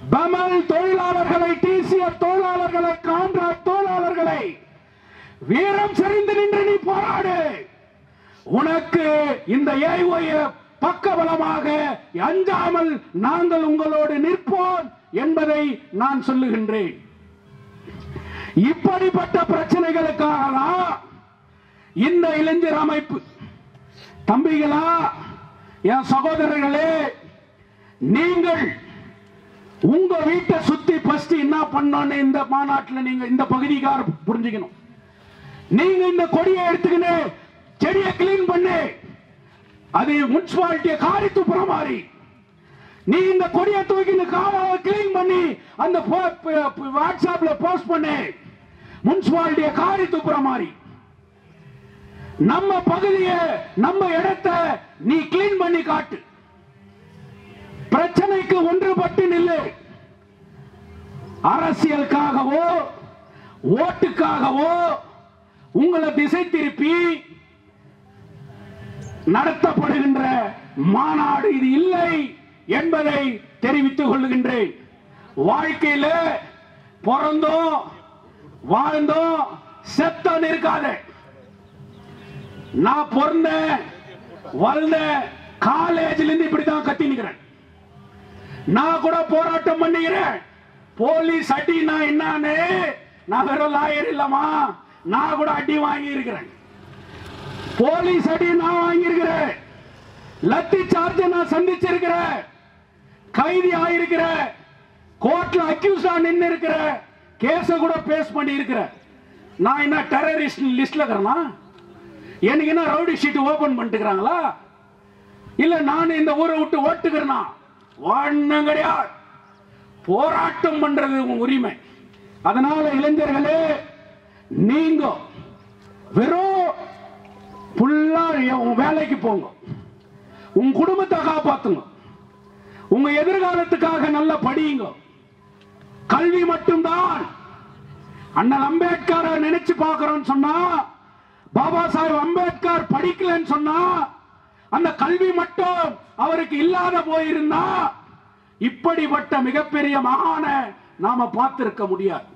பமல் தொழிலாளர்களை டிசிஎஃப் தொழிலாளர்களை கான்ட்ராக்ட் தொழிலாளர்களை வீரம் செறிந்து நின்று நீ போராடு உனக்கு இந்த ஏஒய பக்கபலமாக அஞ்சாமல் நாங்கள் உங்களோடு நிற்போம் என்பதை நான் சொல்லுகின்றேன் இப்படிப்பட்ட பிரச்சனைகளுக்காக தான் இந்த இளைஞர் அமைப்பு தம்பிகளா என் சகோதரர்களே நீங்கள் உங்க வீட்டை சுத்தி ஃபர்ஸ்ட் என்ன பண்ணோன்னு இந்த மாநாட்டில் நீங்க இந்த பகுதிக்கார புரிஞ்சுக்கணும் நீங்க இந்த கொடியை எடுத்துக்கின்னு செடியை கிளீன் பண்ணு அது முனிசிபாலிட்டியை காரி துப்புற மாதிரி நீ இந்த கொடியை தூக்கி காவாவை கிளீன் பண்ணி அந்த போ- ப- ப- வாட்ஸ்அப்ல போஸ்ட் பண்ணு முனிசிபாலிட்டியை காரி துப்புற மாதிரி நம்ம பகுதியை நம்ம இடத்தை நீ கிளீன் பண்ணி காட்டு பிரச்சனைக்கு ஒன்றுபட்டு நில்லு அரசியலுக்காகவோ ஓட்டுக்காகவோ உங்களை திசை திருப்பி நடத்தப்படுகின்ற மாநாடு இது இல்லை என்பதை தெரிவித்துக் கொள்ளுகின்றேன் வாழ்க்கையில பிறந்தோம் வாழ்ந்தோம் செத்தோம் இருக்காத நான் பிறந்தேன் வளர்ந்த காலேஜ்ல இருந்து இப்படிதான் கத்தி நிக்கிறேன் நான் கூட போராட்டம் பண்ணுகிறேன் போலீஸ் அடினா என்னன்னு நான் வெறும் லாயர் இல்லமா நான் கூட அடி வாங்கி இருக்கிறேன் போலீஸ் அடி நான் வாங்கியிருக்கிறேன் லத்தி சார்ஜ் நான் சந்திச்சிருக்கிறேன் கைதி ஆயிருக்கிற கோர்ட்ல அக்யூஸ்டா நின்னு இருக்கிற கேஸ கூட பேஸ் பண்ணி இருக்கிற நான் என்ன டெரரிஸ்ட் லிஸ்ட்ல இருக்கிறேனா எனக்கு என்ன ரவுடி ஷீட் ஓபன் பண்ணிட்டுக்கிறாங்களா இல்ல நான் இந்த ஊரை விட்டு ஓட்டுக்கிறேனா ஒண்ணும் கிடையாது போராட்டம் பண்றது உங்க உரிமை அதனால இளைஞர்களே நீங்க வெறும் ஃபுல்லா உன் வேலைக்கு போங்க உன் குடும்பத்தை காப்பாத்துங்க உங்க எதிர்காலத்துக்காக நல்ல படியுங்க கல்வி மட்டும்தான் அண்ணல் அம்பேத்கரை நினைச்சு பார்க்கிறோம்னு சொன்னா பாபா சாஹேப் அம்பேத்கர் படிக்கலன்னு சொன்னா அந்த கல்வி மட்டும் அவருக்கு இல்லாத போயிருந்தா இப்படிப்பட்ட மிகப்பெரிய மகான நாம பார்த்திருக்க முடியாது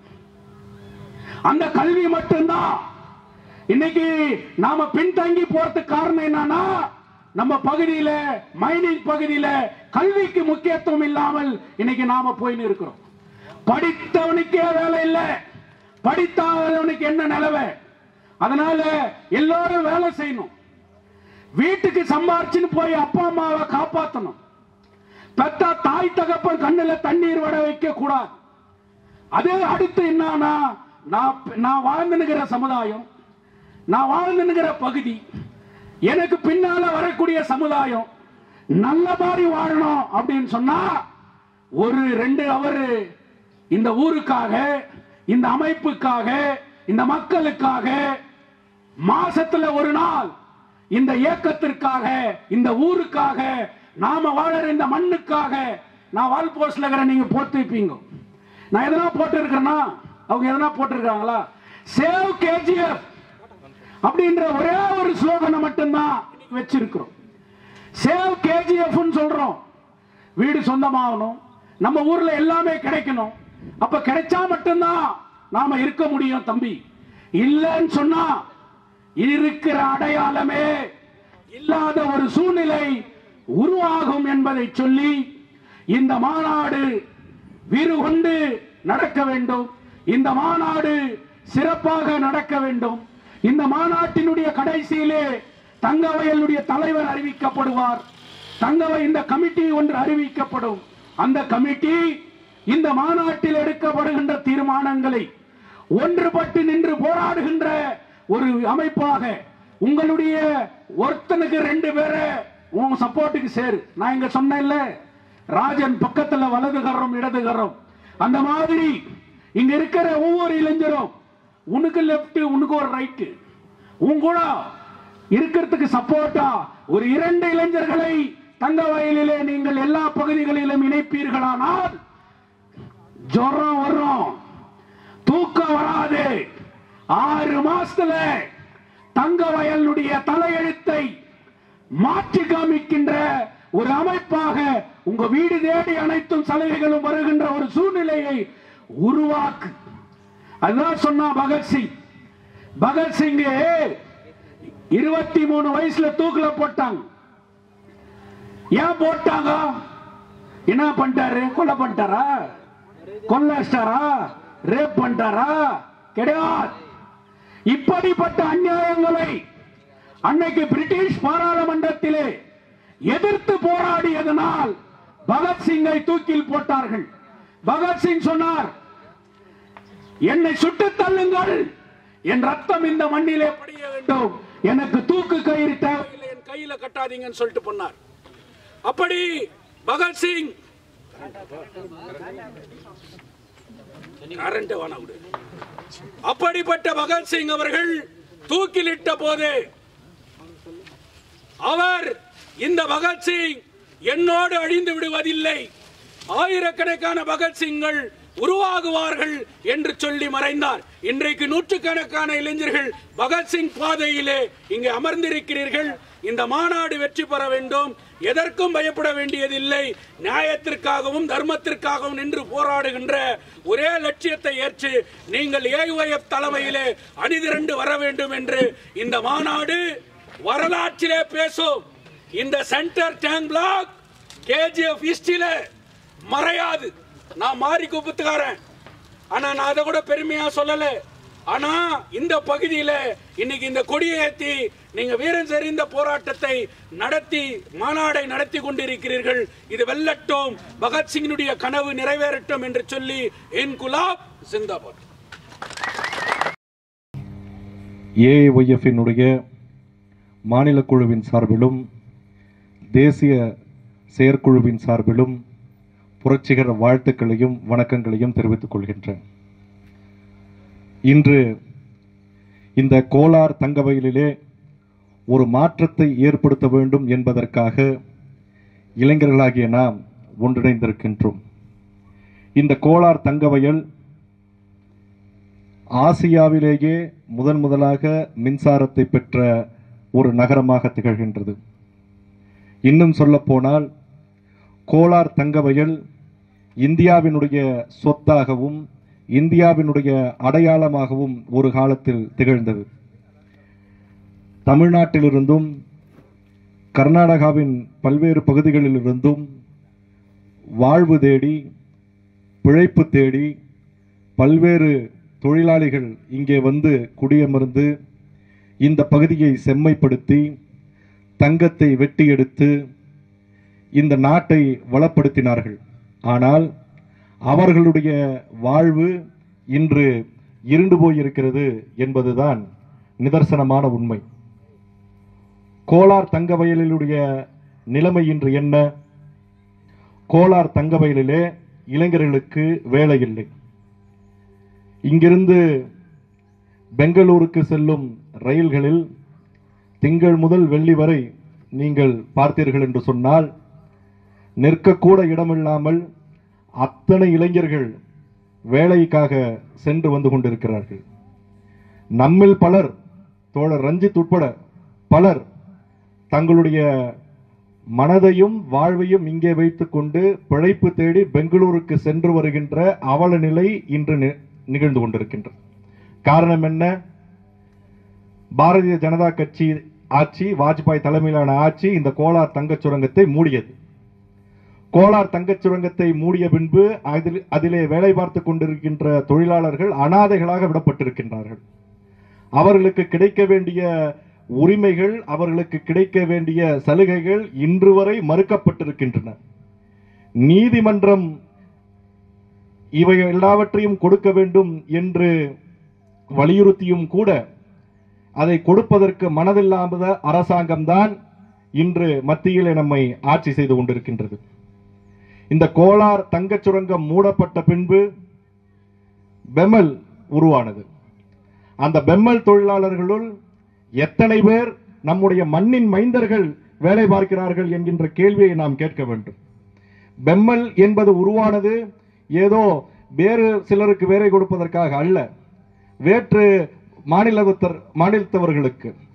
அந்த கல்வி மட்டும்தான் இன்னைக்கு நாம பின்தங்கி போறதுக்கு காரணம் என்னன்னா நம்ம பகுதியில மைனிங் பகுதியில கல்விக்கு முக்கியத்துவம் இல்லாமல் இன்னைக்கு நாம போயின்னு இருக்கிறோம் படித்தவனுக்கே வேலை இல்லை படித்தாதவனுக்கு என்ன நிலவை அதனால எல்லாரும் வேலை செய்யணும் வீட்டுக்கு சம்பாரிச்சுன்னு போய் அப்பா அம்மாவை காப்பாத்தணும் பெத்தா தாய் தகப்பன் கண்ணுல தண்ணீர் வட வைக்க கூடாது அதே அடுத்து என்னன்னா நான் நான் வாழ்ந்துனுகிற சமுதாயம் நான் வாழ்ந்துனுகிற பகுதி எனக்கு பின்னால வரக்கூடிய சமுதாயம் நல்ல மாதிரி வாழணும் அப்படின்னு சொன்னா ஒரு ரெண்டு அவரு இந்த ஊருக்காக இந்த அமைப்புக்காக இந்த மக்களுக்காக மாசத்துல ஒரு நாள் இந்த இயக்கத்திற்காக இந்த ஊருக்காக நாம வாழற இந்த மண்ணுக்காக நான் வால் போஸ்ட்ல இருக்கிற நீங்க போட்டு வைப்பீங்க நான் எதனா போட்டு இருக்கிறேன்னா அவங்க எதனா போட்டிருக்காங்களா சேவ் கேஜிஎஃப் அப்படின்ற ஒரே ஒரு ஸ்லோகனை மட்டும்தான் வச்சிருக்கிறோம் சேவ் கேஜிஎஃப் சொல்றோம் வீடு சொந்தமாகணும் நம்ம ஊர்ல எல்லாமே கிடைக்கணும் அப்ப கிடைச்சா மட்டும்தான் நாம இருக்க முடியும் தம்பி இல்லைன்னு சொன்னா இருக்கிற அடையாளமே இல்லாத ஒரு சூழ்நிலை உருவாகும் என்பதை சொல்லி இந்த மாநாடு வீறு கொண்டு நடக்க வேண்டும் இந்த மாநாடு சிறப்பாக நடக்க வேண்டும் இந்த மாநாட்டினுடைய கடைசியிலே தங்கவயலுடைய தலைவர் அறிவிக்கப்படுவார் தங்கவை இந்த கமிட்டி ஒன்று அறிவிக்கப்படும் அந்த கமிட்டி இந்த மாநாட்டில் எடுக்கப்படுகின்ற தீர்மானங்களை ஒன்றுபட்டு நின்று போராடுகின்ற ஒரு அமைப்பாக உங்களுடைய ஒருத்தனுக்கு ரெண்டு பேரை உன் சப்போர்ட்டுக்கு சேரு நான் இங்க சொன்னேன்ல ராஜன் பக்கத்துல வலது கரம் இடது கரம் அந்த மாதிரி இங்க இருக்கிற ஒவ்வொரு இளைஞரும் உனக்கு லெப்ட் உனக்கு ஒரு ரைட்டு உன் கூட இருக்கிறதுக்கு சப்போர்ட்டா ஒரு இரண்டு இளைஞர்களை தங்க வயலிலே நீங்கள் எல்லா பகுதிகளிலும் இணைப்பீர்களானால் ஜுரம் வரும் தூக்கம் வராது ஆறு மாசத்துல தங்க வயலுடைய தலையெழுத்தை மாற்றி காமிக்கின்ற ஒரு அமைப்பாக உங்க வீடு தேடி அனைத்தும் சலுகைகளும் வருகின்ற ஒரு சூழ்நிலையை உருவாக்கு அதுதான் சொன்னா பகத்சிங் பகத்சிங் இருபத்தி மூணு வயசுல தூக்குல போட்டாங்க ஏன் போட்டாங்க என்ன பண்ணிட்டாரு கொலை பண்ணிட்டாரா கொலை அடிச்சிட்டாரா ரேப் பண்ணிட்டாரா கிடையாது இப்படிப்பட்ட அநியாயங்களை அன்னைக்கு பிரிட்டிஷ் பாராளுமன்றத்திலே எதிர்த்து போராடியதனால் பகத்சிங்கை தூக்கில் போட்டார்கள் பகத்சிங் சொன்னார் என்னை சுட்டுத் தள்ளுங்கள் என் ரத்தம் இந்த மண்ணிலே படிய வேண்டும் எனக்கு தூக்கு கயிறு தேவையில்லை என் கையில கட்டாதீங்கன்னு சொல்லிட்டு போனார் அப்படி பகத்சிங் கரண்ட் வேணாம் விடு. அப்படிப்பட்ட பகத்சிங் அவர்கள் தூக்கிலிட்ட போது அவர் இந்த பகத்சிங் என்னோடு அழிந்து விடுவதில்லை ஆயிரக்கணக்கான பகத்சிங்கள் உருவாகுவார்கள் என்று சொல்லி மறைந்தார் இன்றைக்கு நூற்றுக்கணக்கான இளைஞர்கள் பகத்சிங் பாதையிலே இங்கே அமர்ந்திருக்கிறீர்கள் இந்த மாநாடு வெற்றி பெற வேண்டும் எதற்கும் பயப்பட வேண்டியதில்லை நியாயத்திற்காகவும் தர்மத்திற்காகவும் நின்று போராடுகின்ற ஒரே லட்சியத்தை ஏற்று நீங்கள் ஏயுஎஃப் தலைமையிலே அணிதிரண்டு வர வேண்டும் என்று இந்த மாநாடு வரலாற்றிலே பேசும் இந்த சென்டர் டேங்க் பிளாக் கேஜிஎஃப் ஹிஸ்டில மறையாது நான் மாறி குப்பத்துக்காரன் ஆனா நான் அதை கூட பெருமையா சொல்லல ஆனா இந்த பகுதியில இன்னைக்கு இந்த கொடியை ஏத்தி நீங்க வீரம் செறிந்த போராட்டத்தை நடத்தி மாநாடை நடத்தி கொண்டிருக்கிறீர்கள் இது வெல்லட்டும் பகத்சிங்கினுடைய கனவு நிறைவேறட்டும் என்று சொல்லி என் குலாப் சிந்தாபாத் ஏஐஒய்எஃபினுடைய மாநில குழுவின் சார்பிலும் தேசிய செயற்குழுவின் சார்பிலும் புரட்சிகர வாழ்த்துக்களையும் வணக்கங்களையும் தெரிவித்துக் கொள்கின்றேன் இன்று இந்த கோலார் தங்கவயலிலே ஒரு மாற்றத்தை ஏற்படுத்த வேண்டும் என்பதற்காக இளைஞர்களாகிய நாம் ஒன்றிணைந்திருக்கின்றோம் இந்த கோலார் தங்கவயல் ஆசியாவிலேயே முதன் முதலாக மின்சாரத்தை பெற்ற ஒரு நகரமாக திகழ்கின்றது இன்னும் சொல்லப்போனால் கோலார் தங்கவயல் இந்தியாவினுடைய சொத்தாகவும் இந்தியாவினுடைய அடையாளமாகவும் ஒரு காலத்தில் திகழ்ந்தது தமிழ்நாட்டிலிருந்தும் கர்நாடகாவின் பல்வேறு பகுதிகளிலிருந்தும் வாழ்வு தேடி பிழைப்பு தேடி பல்வேறு தொழிலாளிகள் இங்கே வந்து குடியமர்ந்து இந்த பகுதியை செம்மைப்படுத்தி தங்கத்தை வெட்டி எடுத்து இந்த நாட்டை வளப்படுத்தினார்கள் ஆனால் அவர்களுடைய வாழ்வு இன்று இருண்டு போயிருக்கிறது என்பதுதான் நிதர்சனமான உண்மை கோலார் தங்க வயலிலுடைய நிலைமை இன்று என்ன கோலார் தங்க வயலிலே இளைஞர்களுக்கு வேலை இல்லை இங்கிருந்து பெங்களூருக்கு செல்லும் ரயில்களில் திங்கள் முதல் வெள்ளி வரை நீங்கள் பார்த்தீர்கள் என்று சொன்னால் நிற்கக்கூட இடமில்லாமல் அத்தனை இளைஞர்கள் வேலைக்காக சென்று வந்து கொண்டிருக்கிறார்கள் நம்மில் பலர் தோழர் ரஞ்சித் உட்பட பலர் தங்களுடைய மனதையும் வாழ்வையும் இங்கே வைத்துக்கொண்டு பிழைப்பு தேடி பெங்களூருக்கு சென்று வருகின்ற அவல நிலை இன்று நி- நிகழ்ந்து கொண்டிருக்கின்றது காரணம் என்ன பாரதிய ஜனதா கட்சி ஆட்சி வாஜ்பாய் தலைமையிலான ஆட்சி இந்த கோலார் தங்கச் சுரங்கத்தை மூடியது கோலார் தங்கச் சுரங்கத்தை மூடிய பின்பு அதில் அதிலே வேலை பார்த்து கொண்டிருக்கின்ற தொழிலாளர்கள் அனாதைகளாக விடப்பட்டிருக்கின்றார்கள் அவர்களுக்கு கிடைக்க வேண்டிய உரிமைகள் அவர்களுக்கு கிடைக்க வேண்டிய சலுகைகள் இன்று வரை மறுக்கப்பட்டிருக்கின்றன நீதிமன்றம் இவை எல்லாவற்றையும் கொடுக்க வேண்டும் என்று வலியுறுத்தியும் கூட அதை கொடுப்பதற்கு மனதில்லாத அரசாங்கம்தான் இன்று மத்தியிலே நம்மை ஆட்சி செய்து கொண்டிருக்கின்றது இந்த கோலார் தங்கச் சுரங்கம் மூடப்பட்ட பின்பு பெமல் உருவானது அந்த பெம்மல் தொழிலாளர்களுள் எத்தனை பேர் நம்முடைய மண்ணின் மைந்தர்கள் வேலை பார்க்கிறார்கள் என்கின்ற கேள்வியை நாம் கேட்க வேண்டும் பெம்மல் என்பது உருவானது ஏதோ வேறு சிலருக்கு வேலை கொடுப்பதற்காக அல்ல வேற்று மாநிலத்தர் மாநிலத்தவர்களுக்கு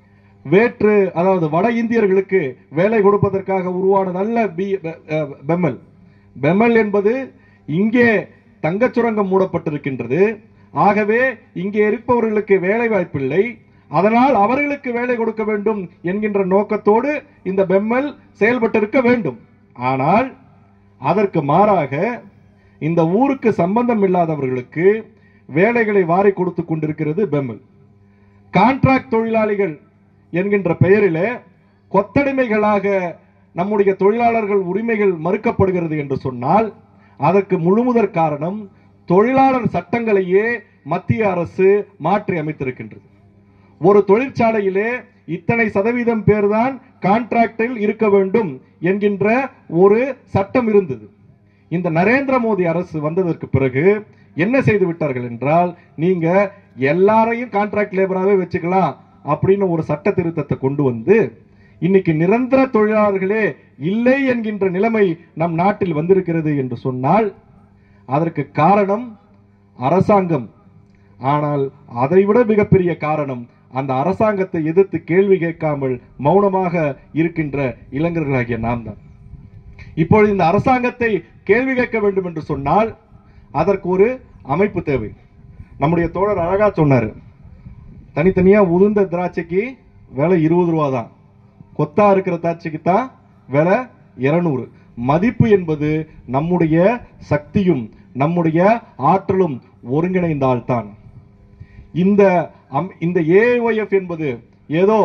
வேற்று அதாவது வட இந்தியர்களுக்கு வேலை கொடுப்பதற்காக உருவானது அல்ல பி பெ- அஹ், பெமல் பெமல் என்பது இங்கே தங்கச் சுரங்கம் மூடப்பட்டிருக்கின்றது ஆகவே இங்கே இருப்பவர்களுக்கு வேலை வாய்ப்பில்லை அதனால் அவர்களுக்கு வேலை கொடுக்க வேண்டும் என்கின்ற நோக்கத்தோடு இந்த பெம்மல் செயல்பட்டிருக்க வேண்டும் ஆனால் அதற்கு மாறாக இந்த ஊருக்கு சம்பந்தம் இல்லாதவர்களுக்கு வேலைகளை வாரி கொடுத்து கொண்டிருக்கிறது பெம்மல் கான்ட்ராக்ட் தொழிலாளிகள் என்கின்ற பெயரிலே கொத்தடிமைகளாக நம்முடைய தொழிலாளர்கள் உரிமைகள் மறுக்கப்படுகிறது என்று சொன்னால் அதற்கு முழுமுதற் காரணம் தொழிலாளர் சட்டங்களையே மத்திய அரசு மாற்றி அமைத்திருக்கின்றது ஒரு தொழிற்சாலையிலே இத்தனை சதவீதம் பேர்தான் கான்ட்ராக்டில் இருக்க வேண்டும் என்கின்ற ஒரு சட்டம் இருந்தது இந்த நரேந்திர மோடி அரசு வந்ததற்கு பிறகு என்ன செய்து விட்டார்கள் என்றால் நீங்க எல்லாரையும் கான்ட்ராக்ட் லேபராகவே வச்சுக்கலாம் அப்படின்னு ஒரு சட்ட திருத்தத்தை கொண்டு வந்து இன்னைக்கு நிரந்தர தொழிலாளர்களே இல்லை என்கின்ற நிலைமை நம் நாட்டில் வந்திருக்கிறது என்று சொன்னால் அதற்கு காரணம் அரசாங்கம் ஆனால் அதைவிட மிகப்பெரிய காரணம் அந்த அரசாங்கத்தை எதிர்த்து கேள்வி கேட்காமல் மௌனமாக இருக்கின்ற இளைஞர்களாகிய நாம் தான் இப்பொழுது இந்த அரசாங்கத்தை கேள்வி கேட்க வேண்டும் என்று சொன்னால் அதற்கு ஒரு அமைப்பு தேவை நம்முடைய தோழர் அழகா சொன்னாரு தனித்தனியா உதிர்ந்த திராட்சைக்கு விலை இருபது ரூபா தான் கொத்தா இருக்கிற திராட்சைக்கு தான் விலை இருநூறு மதிப்பு என்பது நம்முடைய சக்தியும் நம்முடைய ஆற்றலும் ஒருங்கிணைந்தால்தான் இந்த அம்- இந்த ஏஒஎஃப் என்பது ஏதோ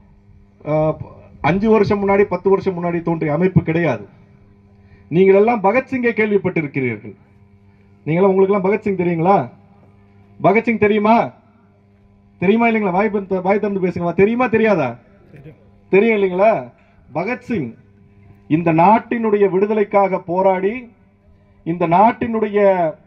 அஹ், அஞ்சு வருஷம் முன்னாடி பத்து வருஷம் முன்னாடி தோன்றிய அமைப்பு கிடையாது நீங்கள் எல்லாம் பகத்சிங்கை கேள்விப்பட்டிருக்கிறீர்கள் நீங்களாம் உங்களுக்கு எல்லாம் பகத்சிங் தெரியுங்களா பகத்சிங் தெரியுமா தெரியுமா இல்லைங்களா வாய் பந்த- வாய் திறந்து பேசுங்களா தெரியுமா தெரியாதா தெரியும் இல்லைங்களா பகத்சிங் இந்த நாட்டினுடைய விடுதலைக்காக போராடி இந்த நாட்டினுடைய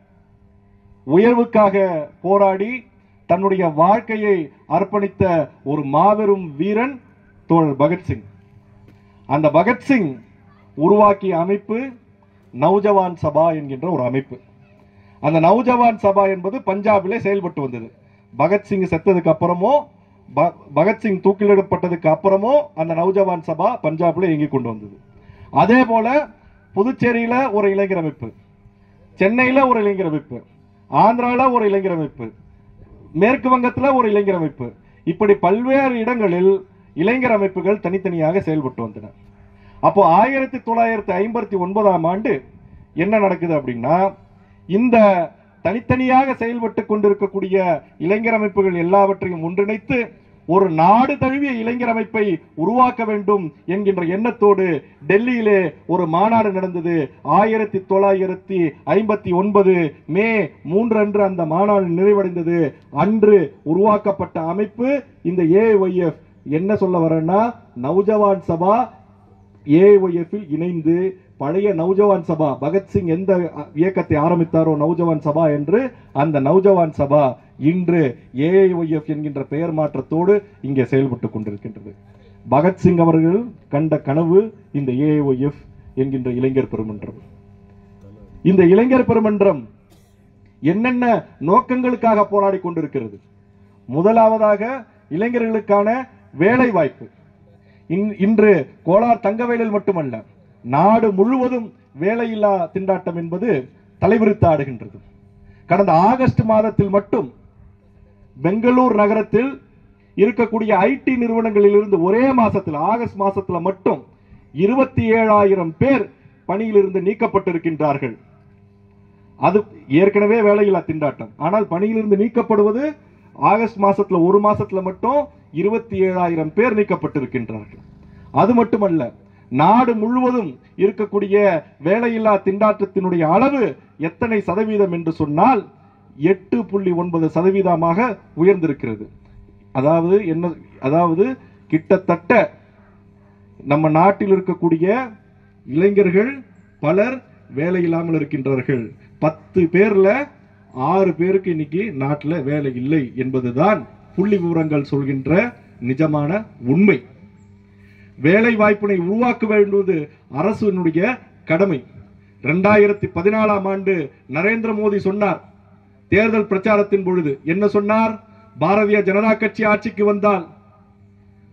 உயர்வுக்காக போராடி தன்னுடைய வாழ்க்கையை அர்ப்பணித்த ஒரு மாபெரும் வீரன் தோழர் பகத்சிங் அந்த பகத்சிங் உருவாக்கிய அமைப்பு நௌஜவான் சபா என்கின்ற ஒரு அமைப்பு அந்த நௌஜவான் சபா என்பது பஞ்சாபிலே செயல்பட்டு வந்தது பகத்சிங் செத்ததுக்கு அப்புறமோ ப- பகத்சிங் தூக்கிலிடப்பட்டதுக்கு அப்புறமோ அந்த நௌஜவான் சபா பஞ்சாப்ல இயங்கி கொண்டு வந்தது அதே போல புதுச்சேரியில ஒரு இளைஞர் அமைப்பு சென்னையில ஒரு இளைஞர் அமைப்பு ஆந்திரால ஒரு இளைஞர் அமைப்பு மேற்கு வங்கத்துல ஒரு இளைஞர் அமைப்பு இப்படி பல்வேறு இடங்களில் இளைஞர் அமைப்புகள் தனித்தனியாக செயல்பட்டு வந்தன அப்போ ஆயிரத்தி தொள்ளாயிரத்தி ஐம்பத்தி ஒன்பதாம் ஆண்டு என்ன நடக்குது அப்படின்னா இந்த தனித்தனியாக செயல்பட்டு கொண்டிருக்கக்கூடிய இளைஞர் அமைப்புகள் எல்லாவற்றையும் ஒன்றிணைத்து ஒரு நாடு தழுவிய இளைஞர் அமைப்பை உருவாக்க வேண்டும் என்கின்ற எண்ணத்தோடு டெல்லியிலே ஒரு மாநாடு நடந்தது ஆயிரத்தி தொள்ளாயிரத்தி ஐம்பத்தி ஒன்பது மே மூன்று அன்று அந்த மாநாடு நிறைவடைந்தது அன்று உருவாக்கப்பட்ட அமைப்பு இந்த ஏஒய்எஃப் என்ன சொல்ல வரேன்னா நௌஜவான் சபா ஏஒய்எஃப்பில் இணைந்து பழைய நௌஜவான் சபா பகத்சிங் எந்த இயக்கத்தை ஆரம்பித்தாரோ நௌஜவான் சபா என்று அந்த நௌஜவான் சபா இன்று ஏஐஒய்எஃப் என்கின்ற பெயர் மாற்றத்தோடு இங்கே செயல்பட்டு கொண்டிருக்கின்றது பகத்சிங் அவர்கள் கண்ட கனவு இந்த ஏஐஒய்எஃப் என்கின்ற இளைஞர் பெருமன்றம் இந்த இளைஞர் பெருமன்றம் என்னென்ன நோக்கங்களுக்காக போராடி கொண்டிருக்கிறது முதலாவதாக இளைஞர்களுக்கான வேலை வாய்ப்பு இன்- இன்று கோலார் தங்கவேலில் மட்டுமல்ல நாடு முழுவதும் வேலையில்லா திண்டாட்டம் என்பது தலைவிரித்து ஆடுகின்றது கடந்த ஆகஸ்ட் மாதத்தில் மட்டும் பெங்களூர் நகரத்தில் இருக்கக்கூடிய ஐடி நிறுவனங்களிலிருந்து ஒரே மாசத்தில் ஆகஸ்ட் மாசத்துல மட்டும் இருபத்தி ஏழாயிரம் பேர் பணியிலிருந்து நீக்கப்பட்டிருக்கின்றார்கள் அது ஏற்கனவே வேலையில்லா திண்டாட்டம் ஆனால் பணியிலிருந்து நீக்கப்படுவது ஆகஸ்ட் மாசத்துல ஒரு மாசத்துல மட்டும் இருபத்தி ஏழாயிரம் பேர் நீக்கப்பட்டிருக்கின்றார்கள் அது மட்டுமல்ல நாடு முழுவதும் இருக்கக்கூடிய வேலையில்லா திண்டாட்டத்தினுடைய அளவு எத்தனை சதவீதம் என்று சொன்னால் எட்டு புள்ளி ஒன்பது சதவீதமாக உயர்ந்திருக்கிறது அதாவது என்ன அதாவது கிட்டத்தட்ட நம்ம நாட்டில் இருக்கக்கூடிய இளைஞர்கள் பலர் வேலை இல்லாமல் இருக்கின்றார்கள் பத்து பேர்ல ஆறு பேருக்கு இன்னைக்கு நாட்டில் வேலை இல்லை என்பதுதான் புள்ளி விவரங்கள் சொல்கின்ற நிஜமான உண்மை வேலை வாய்ப்பினை உருவாக்க வேண்டுவது அரசினுடைய கடமை இரண்டாயிரத்தி பதினாலாம் ஆண்டு நரேந்திர மோடி சொன்னார் தேர்தல் பிரச்சாரத்தின் பொழுது என்ன சொன்னார் பாரதிய ஜனதா கட்சி ஆட்சிக்கு வந்தால்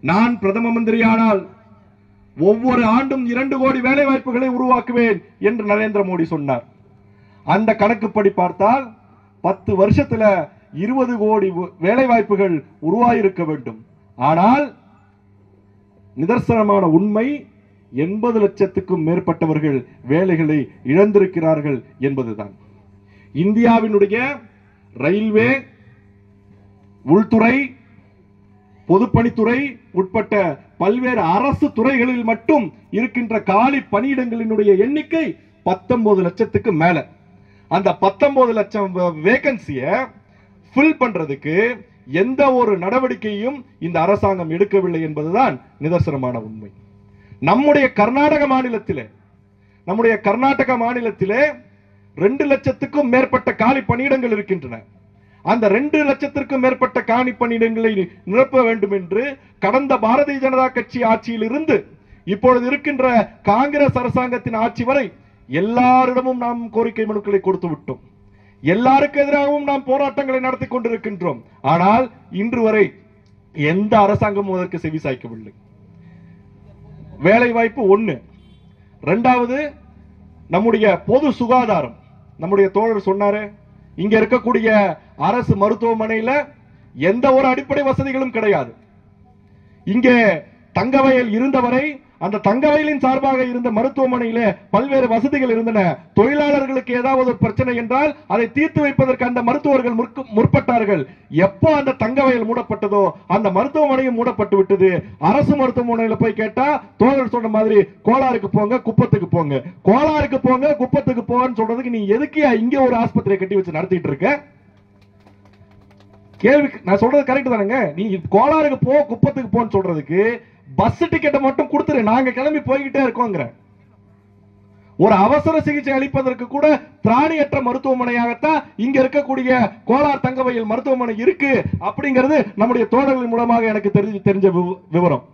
நான் பிரதம மந்திரியானால் ஒவ்வொரு ஆண்டும் இரண்டு கோடி வேலை வாய்ப்புகளை உருவாக்குவேன் என்று நரேந்திர மோடி சொன்னார் அந்த கணக்குப்படி பார்த்தால் பத்து வருஷத்துல இருபது கோடி வேலை வாய்ப்புகள் உருவாயிருக்க வேண்டும் ஆனால் நிதர்சனமான உண்மை எண்பது லட்சத்துக்கும் மேற்பட்டவர்கள் வேலைகளை இழந்திருக்கிறார்கள் என்பதுதான் இந்தியாவினுடைய ரயில்வே உள்துறை பொதுப்பணித்துறை உட்பட்ட பல்வேறு அரசு துறைகளில் மட்டும் இருக்கின்ற காலி பணியிடங்களினுடைய எண்ணிக்கை பத்தொன்பது லட்சத்துக்கு மேல அந்த பத்தொன்பது லட்சம் வேகன்சிய ஃபில் பண்றதுக்கு எந்த ஒரு நடவடிக்கையும் இந்த அரசாங்கம் எடுக்கவில்லை என்பதுதான் நிதர்சனமான உண்மை நம்முடைய கர்நாடக மாநிலத்திலே நம்முடைய கர்நாடக மாநிலத்திலே ரெண்டு லட்சத்துக்கும் மேற்பட்ட காலி பணியிடங்கள் இருக்கின்றன அந்த ரெண்டு லட்சத்திற்கும் மேற்பட்ட காணி பணியிடங்களை நிரப்ப வேண்டும் என்று கடந்த பாரதிய ஜனதா கட்சி ஆட்சியில் இருந்து இப்பொழுது இருக்கின்ற காங்கிரஸ் அரசாங்கத்தின் ஆட்சி வரை எல்லாரிடமும் நாம் கோரிக்கை மனுக்களை கொடுத்து விட்டோம் எல்லாருக்கு எதிராகவும் நாம் போராட்டங்களை நடத்தி கொண்டிருக்கின்றோம் ஆனால் இன்று வரை எந்த அரசாங்கமும் அதற்கு செவி சாய்க்கவில்லை வேலை வாய்ப்பு ஒண்ணு ரெண்டாவது நம்முடைய பொது சுகாதாரம் நம்முடைய தோழர் சொன்னாரு இங்க இருக்கக்கூடிய அரசு மருத்துவமனையில எந்த ஒரு அடிப்படை வசதிகளும் கிடையாது இங்கே தங்கவயல் இருந்தவரை அந்த தங்கவயலின் சார்பாக இருந்த மருத்துவமனையில பல்வேறு வசதிகள் இருந்தன தொழிலாளர்களுக்கு ஏதாவது ஒரு பிரச்சனை என்றால் அதை தீர்த்து வைப்பதற்கு அந்த மருத்துவர்கள் முற்கு- முற்பட்டார்கள் எப்போ அந்த தங்கவயல் மூடப்பட்டதோ அந்த மருத்துவமனையும் மூடப்பட்டு விட்டது அரசு மருத்துவமனையில போய் கேட்டா தோழர் சொன்ன மாதிரி கோளாறுக்கு போங்க குப்பத்துக்கு போங்க கோளாறுக்கு போங்க குப்பத்துக்கு போங்கன்னு சொல்றதுக்கு நீ எதுக்கு இங்க ஒரு ஆஸ்பத்திரியை கட்டி வச்சு நடத்திட்டு இருக்க கேள்வி நான் சொல்றது கரெக்ட் தானேங்க நீ கோளாறுக்கு போ குப்பத்துக்கு போன்னு சொல்றதுக்கு பஸ் டிக்கெட்டை மட்டும் கொடுத்துரு நாங்க கிளம்பி போய்கிட்டே இருக்கோங்கிற ஒரு அவசர சிகிச்சை அளிப்பதற்கு கூட திராணியற்ற மருத்துவமனையாகத்தான் இங்க இருக்கக்கூடிய கோலார் தங்கவயல் மருத்துவமனை இருக்கு அப்படிங்கிறது நம்முடைய தோழர்கள் மூலமாக எனக்கு தெரிஞ்சு தெரிஞ்ச விவ- விவரம்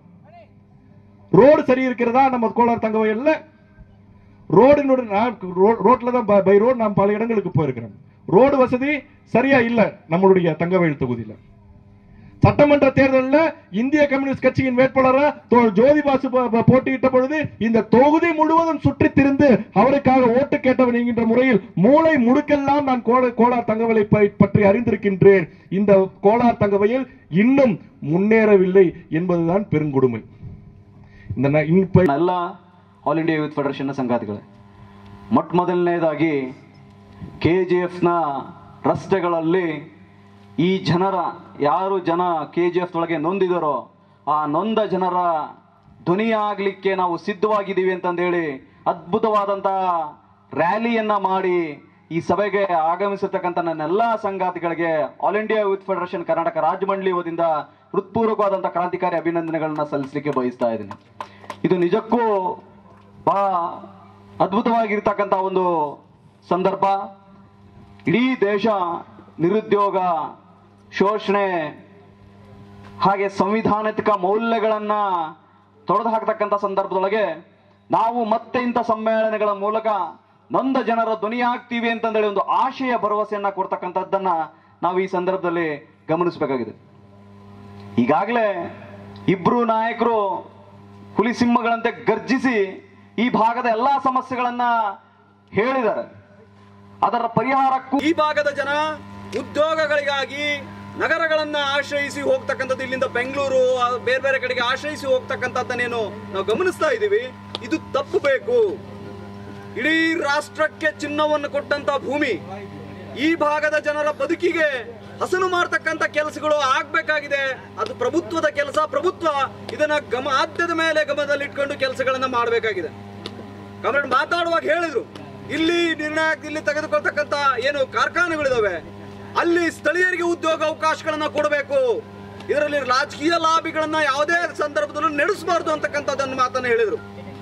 ரோடு சரி இருக்கிறதா நம்ம கோலார் தங்கவயல்ல ரோடினுடைய நான் ரோ- ரோட்ல தான் பை ரோடு நான் பல இடங்களுக்கு போயிருக்கிறேன் ரோடு வசதி சரியா இல்ல நம்மளுடைய தங்கவயல் தொகுதியில சட்டமன்ற தேர்தலில் இந்திய கம்யூனிஸ்ட் கட்சியின் வேட்பாளரா தோழர் ஜோதி பாசு போ- போ- போட்டியிட்ட பொழுது இந்த தொகுதி முழுவதும் சுற்றி திரிந்து அவருக்காக ஓட்டு கேட்டவன் என்கின்ற முறையில் மூளை முடுக்கெல்லாம் நான் கோல- கோலார் தங்கவலை ப- பற்றி அறிந்திருக்கின்றேன் இந்த கோலார் தங்கவயல் இன்னும் முன்னேறவில்லை என்பதுதான் பெருங்கொடுமை இந்த ந- இப்ப ಎಲ್ಲ ಆಲ್ ಇಂಡಿಯಾ ಯೂತ್ ಫೆಡರೇಷನ್ನ ಸಂಗಾತಿಗಳೇ ಮೊಟ್ಟ ಮೊದಲನೇದಾಗಿ ಕೆ ಜಿ ಎಫ್ನ ರಸ್ತೆಗಳಲ್ಲಿ ಈ ಜನರ ಯಾರು ಜನ ಕೆ ಜಿ ಎಫ್ ಒಳಗೆ ನೊಂದಿದರೋ ಆ ನೊಂದ ಜನರ ಧ್ವನಿಯಾಗಲಿಕ್ಕೆ ನಾವು ಸಿದ್ಧವಾಗಿದ್ದೀವಿ ಅಂತಂದೇಳಿ ಅದ್ಭುತವಾದಂತಹ ರ್ಯಾಲಿಯನ್ನ ಮಾಡಿ ಈ ಸಭೆಗೆ ಆಗಮಿಸಿರ್ತಕ್ಕಂಥ ನನ್ನೆಲ್ಲ ಸಂಗಾತಿಗಳಿಗೆ all India youth federation Karnataka ರಾಜ್ಯ ಮಂಡಳಿ ವತಿಯಿಂದ ಹೃತ್ಪೂರ್ವಕವಾದಂತಹ ಕ್ರಾಂತಿಕಾರಿ ಅಭಿನಂದನೆಗಳನ್ನ ಸಲ್ಲಿಸಲಿಕ್ಕೆ ಬಯಸ್ತಾ ಇದ್ದೀನಿ ಇದು ನಿಜಕ್ಕೂ ಬಹಳ ಅದ್ಭುತವಾಗಿರ್ತಕ್ಕಂಥ ಒಂದು ಸಂದರ್ಭ ಇಡೀ ದೇಶ ನಿರುದ್ಯೋಗ ಶೋಷಣೆ ಹಾಗೆ ಸಂವಿಧಾನಿಕ ಮೌಲ್ಯಗಳನ್ನ ತೊಡೆದು ಹಾಕ್ತಕ್ಕಂಥ ಸಂದರ್ಭದೊಳಗೆ ನಾವು ಮತ್ತೆ ಇಂಥ ಸಮ್ಮೇಳನಗಳ ಮೂಲಕ ನೊಂದ ಜನರ ಧ್ವನಿಯಾಗ್ತೀವಿ ಅಂತಂದೇಳಿ ಒಂದು ಆಶಯ ಭರವಸೆಯನ್ನ ಕೊಡ್ತಕ್ಕಂಥದ್ದನ್ನ ನಾವು ಈ ಸಂದರ್ಭದಲ್ಲಿ ಗಮನಿಸಬೇಕಾಗಿದೆ ಈಗಾಗಲೇ ಇಬ್ರು ನಾಯಕರು ಹುಲಿ ಸಿಂಹಗಳಂತೆ ಗರ್ಜಿಸಿ ಈ ಭಾಗದ ಎಲ್ಲಾ ಸಮಸ್ಯೆಗಳನ್ನ ಹೇಳಿದ್ದಾರೆ ಅದರ ಪರಿಹಾರಕ್ಕೂ ಈ ಭಾಗದ ಜನ ಉದ್ಯೋಗಗಳಿಗಾಗಿ ನಗರಗಳನ್ನ ಆಶ್ರಯಿಸಿ ಹೋಗ್ತಕ್ಕಂಥದ್ದು ಇಲ್ಲಿಂದ ಬೆಂಗಳೂರು ಆ, ಬೇರೆ ಬೇರೆ ಕಡೆಗೆ ಆಶ್ರಯಿಸಿ ಹೋಗ್ತಕ್ಕಂಥದ್ದನ್ನೇನು ನಾವು ಗಮನಿಸ್ತಾ ಇದ್ದೀವಿ ಇದು ತಪ್ಪಬೇಕು ಇಡೀ ರಾಷ್ಟ್ರಕ್ಕೆ ಚಿನ್ನವನ್ನು ಕೊಟ್ಟಂತ ಭೂಮಿ ಈ ಭಾಗದ ಜನರ ಬದುಕಿಗೆ ಹಸನು ಮಾಡ್ತಕ್ಕಂಥ ಕೆಲಸಗಳು ಆಗ್ಬೇಕಾಗಿದೆ ಅದು ಪ್ರಭುತ್ವದ ಕೆಲಸ ಪ್ರಭುತ್ವ ಇದನ್ನ ಗಮ ಆದ್ಯದ ಮೇಲೆ ಗಮನದಲ್ಲಿಟ್ಕೊಂಡು ಕೆಲಸಗಳನ್ನ ಮಾಡಬೇಕಾಗಿದೆ ಕಾಮ್ರೇಡ್ ಮಾತಾಡುವಾಗ ಹೇಳಿದ್ರು ಇಲ್ಲಿ ನಿರ್ಣಯ ಇಲ್ಲಿ ತೆಗೆದುಕೊಳ್ತಕ್ಕಂತ ಏನು ಕಾರ್ಖಾನೆಗಳಿದಾವೆ ಅಲ್ಲಿ ಸ್ಥಳೀಯರಿಗೆ ಉದ್ಯೋಗ ಅವಕಾಶಗಳನ್ನ ಕೊಡಬೇಕು ಇದರಲ್ಲಿ ರಾಜಕೀಯ ಲಾಬಿಗಳನ್ನ ಯಾವುದೇ ಸಂದರ್ಭದಲ್ಲೂ ನಡೆಸಬಾರ್ದು ಅಂತಕ್ಕಂಥದ್ದನ್ನು ಮಾತನ್ನ ಹೇಳಿದ್ರು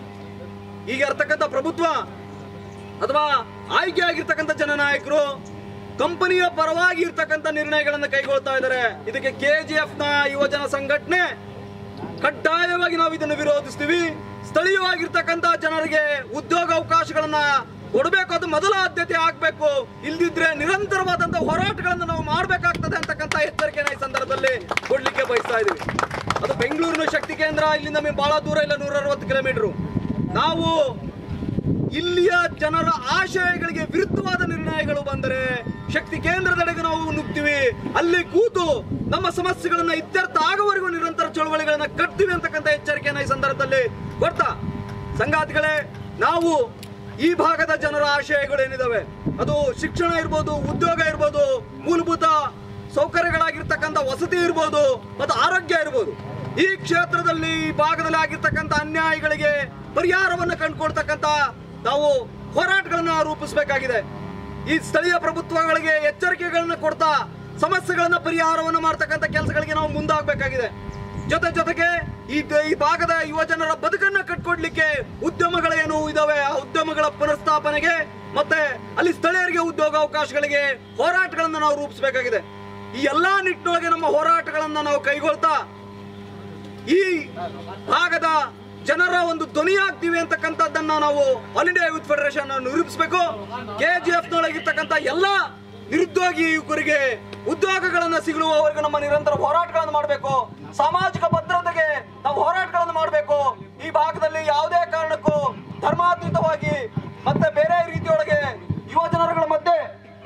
ಈಗ ಇರ್ತಕ್ಕಂಥ ಪ್ರಭುತ್ವ ಅಥವಾ ಆಯ್ಕೆ ಆಗಿರ್ತಕ್ಕಂಥ ಜನನಾಯಕರು ಕಂಪನಿಯ ಪರವಾಗಿ ಇರ್ತಕ್ಕಂಥ ನಿರ್ಣಯಗಳನ್ನು ಕೈಗೊಳ್ತಾ ಇದ್ದಾರೆ ಇದಕ್ಕೆ ಕೆಜಿಎಫ್ ನ ಯುವಜನ ಸಂಘಟನೆ ಕಡ್ಡಾಯವಾಗಿ ನಾವು ಇದನ್ನು ವಿರೋಧಿಸ್ತೀವಿ ಸ್ಥಳೀಯವಾಗಿರ್ತಕ್ಕಂಥ ಜನರಿಗೆ ಉದ್ಯೋಗ ಅವಕಾಶಗಳನ್ನ ಕೊಡಬೇಕು ಅದು ಮೊದಲ ಆದ್ಯತೆ ಆಗ್ಬೇಕು ಇಲ್ದಿದ್ರೆ ನಿರಂತರವಾದಂತಹ ಹೋರಾಟಗಳನ್ನು ನಾವು ಮಾಡಬೇಕಾಗ್ತದೆ ಅಂತಕ್ಕಂಥ ಎಚ್ಚರಿಕೆನ ಈ ಸಂದರ್ಭದಲ್ಲಿ ಕೊಡ್ಲಿಕ್ಕೆ ಬಯಸ್ತಾ ಇದೀವಿ ಅದು ಬೆಂಗಳೂರಿನ ಶಕ್ತಿ ಕೇಂದ್ರ ಇಲ್ಲಿಂದ మేము ಬಹಳ ದೂರ ಇಲ್ಲ ನೂರ ಅರವತ್ತು ಕಿಲೋಮೀಟರ್ ನಾವು ಇಲ್ಲಿಯ ಜನರ ಆಶಯಗಳಿಗೆ ವಿರುದ್ಧವಾದ ನಿರ್ಣಯಗಳು ಬಂದರೆ ಶಕ್ತಿ ಕೇಂದ್ರದೆಡೆಗೆ ನಾವು ನುಗ್ತೀವಿ ಅಲ್ಲಿ ಕೂತು ನಮ್ಮ ಸಮಸ್ಯೆಗಳನ್ನ ಇತ್ಯರ್ಥ ಆಗುವವರೆಗೂ ನಿರಂತರ ಚಳವಳಿಗಳನ್ನ ಕಟ್ತೀವಿ ಅಂತಕ್ಕಂಥ ಎಚ್ಚರಿಕೆಯನ್ನ ಈ ಸಂದರ್ಭದಲ್ಲಿ ಕೊಡ್ತಾ ಸಂಗಾತಿಗಳೇ ನಾವು ಈ ಭಾಗದ ಜನರ ಆಶಯಗಳು ಏನಿದಾವೆ ಅದು ಶಿಕ್ಷಣ ಇರ್ಬೋದು ಉದ್ಯೋಗ ಇರ್ಬೋದು ಮೂಲಭೂತ ಸೌಕರ್ಯಗಳಾಗಿರ್ತಕ್ಕಂಥ ವಸತಿ ಇರ್ಬೋದು ಮತ್ತು ಆರೋಗ್ಯ ಇರ್ಬೋದು ಈ ಕ್ಷೇತ್ರದಲ್ಲಿ ಈ ಭಾಗದಲ್ಲಿ ಆಗಿರ್ತಕ್ಕಂಥ ಅನ್ಯಾಯಗಳಿಗೆ ಪರಿಹಾರವನ್ನು ಕಂಡುಕೊಡ್ತಕ್ಕಂಥ ನಾವು ಹೋರಾಟಗಳನ್ನ ರೂಪಿಸಬೇಕಾಗಿದೆ ಈ ಸ್ಥಳೀಯ ಪ್ರಭುತ್ವಗಳಿಗೆ ಎಚ್ಚರಿಕೆಗಳನ್ನ ಕೊಡ್ತಾ ಸಮಸ್ಯೆಗಳನ್ನ ಪರಿಹಾರವನ್ನು ಮಾಡ್ತಕ್ಕಂಥ ಕೆಲಸಗಳಿಗೆ ನಾವು ಮುಂದಾಗಬೇಕಾಗಿದೆ ಜೊತೆ ಜೊತೆಗೆ ಈ ದ- ಈ ಭಾಗದ ಯುವ ಜನರ ಬದುಕನ್ನ ಕಟ್ಕೊಡ್ಲಿಕ್ಕೆ ಉದ್ಯಮಗಳೇನು ಇದಾವೆ ಆ ಉದ್ಯಮಗಳ ಪುನರ್ಸ್ಥಾಪನೆಗೆ ಮತ್ತೆ ಅಲ್ಲಿ ಸ್ಥಳೀಯರಿಗೆ ಉದ್ಯೋಗ ಅವಕಾಶಗಳಿಗೆ ಹೋರಾಟಗಳನ್ನ ನಾವು ರೂಪಿಸಬೇಕಾಗಿದೆ ಈ ಎಲ್ಲಾ ನಿಟ್ಟಿನೊಳಗೆ ನಮ್ಮ ಹೋರಾಟಗಳನ್ನ ನಾವು ಕೈಗೊಳ್ತಾ ಈ ಭಾಗದ ಜನರ ಒಂದು ಧ್ವನಿಯಾಗ್ತೀವಿ ಅಂತಕ್ಕಂಥದ್ದನ್ನ ನಾವು ಆಲ್ ಇಂಡಿಯಾ ಯೂತ್ ಫೆಡರೇಷನ್ ನಿರೂಪಿಸಬೇಕು ಕೆ ಜಿ ಎಫ್ ನೊಳಗಿರ್ತಕ್ಕಂಥ ಎಲ್ಲ ನಿರುದ್ಯೋಗಿ ಯುವಕರಿಗೆ ಉದ್ಯೋಗಗಳನ್ನ ಸಿಗುವವರೆಗೂ ನಮ್ಮ ನಿರಂತರ ಹೋರಾಟಗಳನ್ನು ಮಾಡಬೇಕು ಸಾಮಾಜಿಕ ಭದ್ರತೆಗೆ ನಾವು ಹೋರಾಟಗಳನ್ನು ಮಾಡಬೇಕು ಈ ಭಾಗದಲ್ಲಿ ಯಾವುದೇ ಕಾರಣಕ್ಕೂ ಧರ್ಮಾತೀತವಾಗಿ ಮತ್ತೆ ಬೇರೆ ರೀತಿಯೊಳಗೆ ಯುವ ಜನರುಗಳ ಮಧ್ಯೆ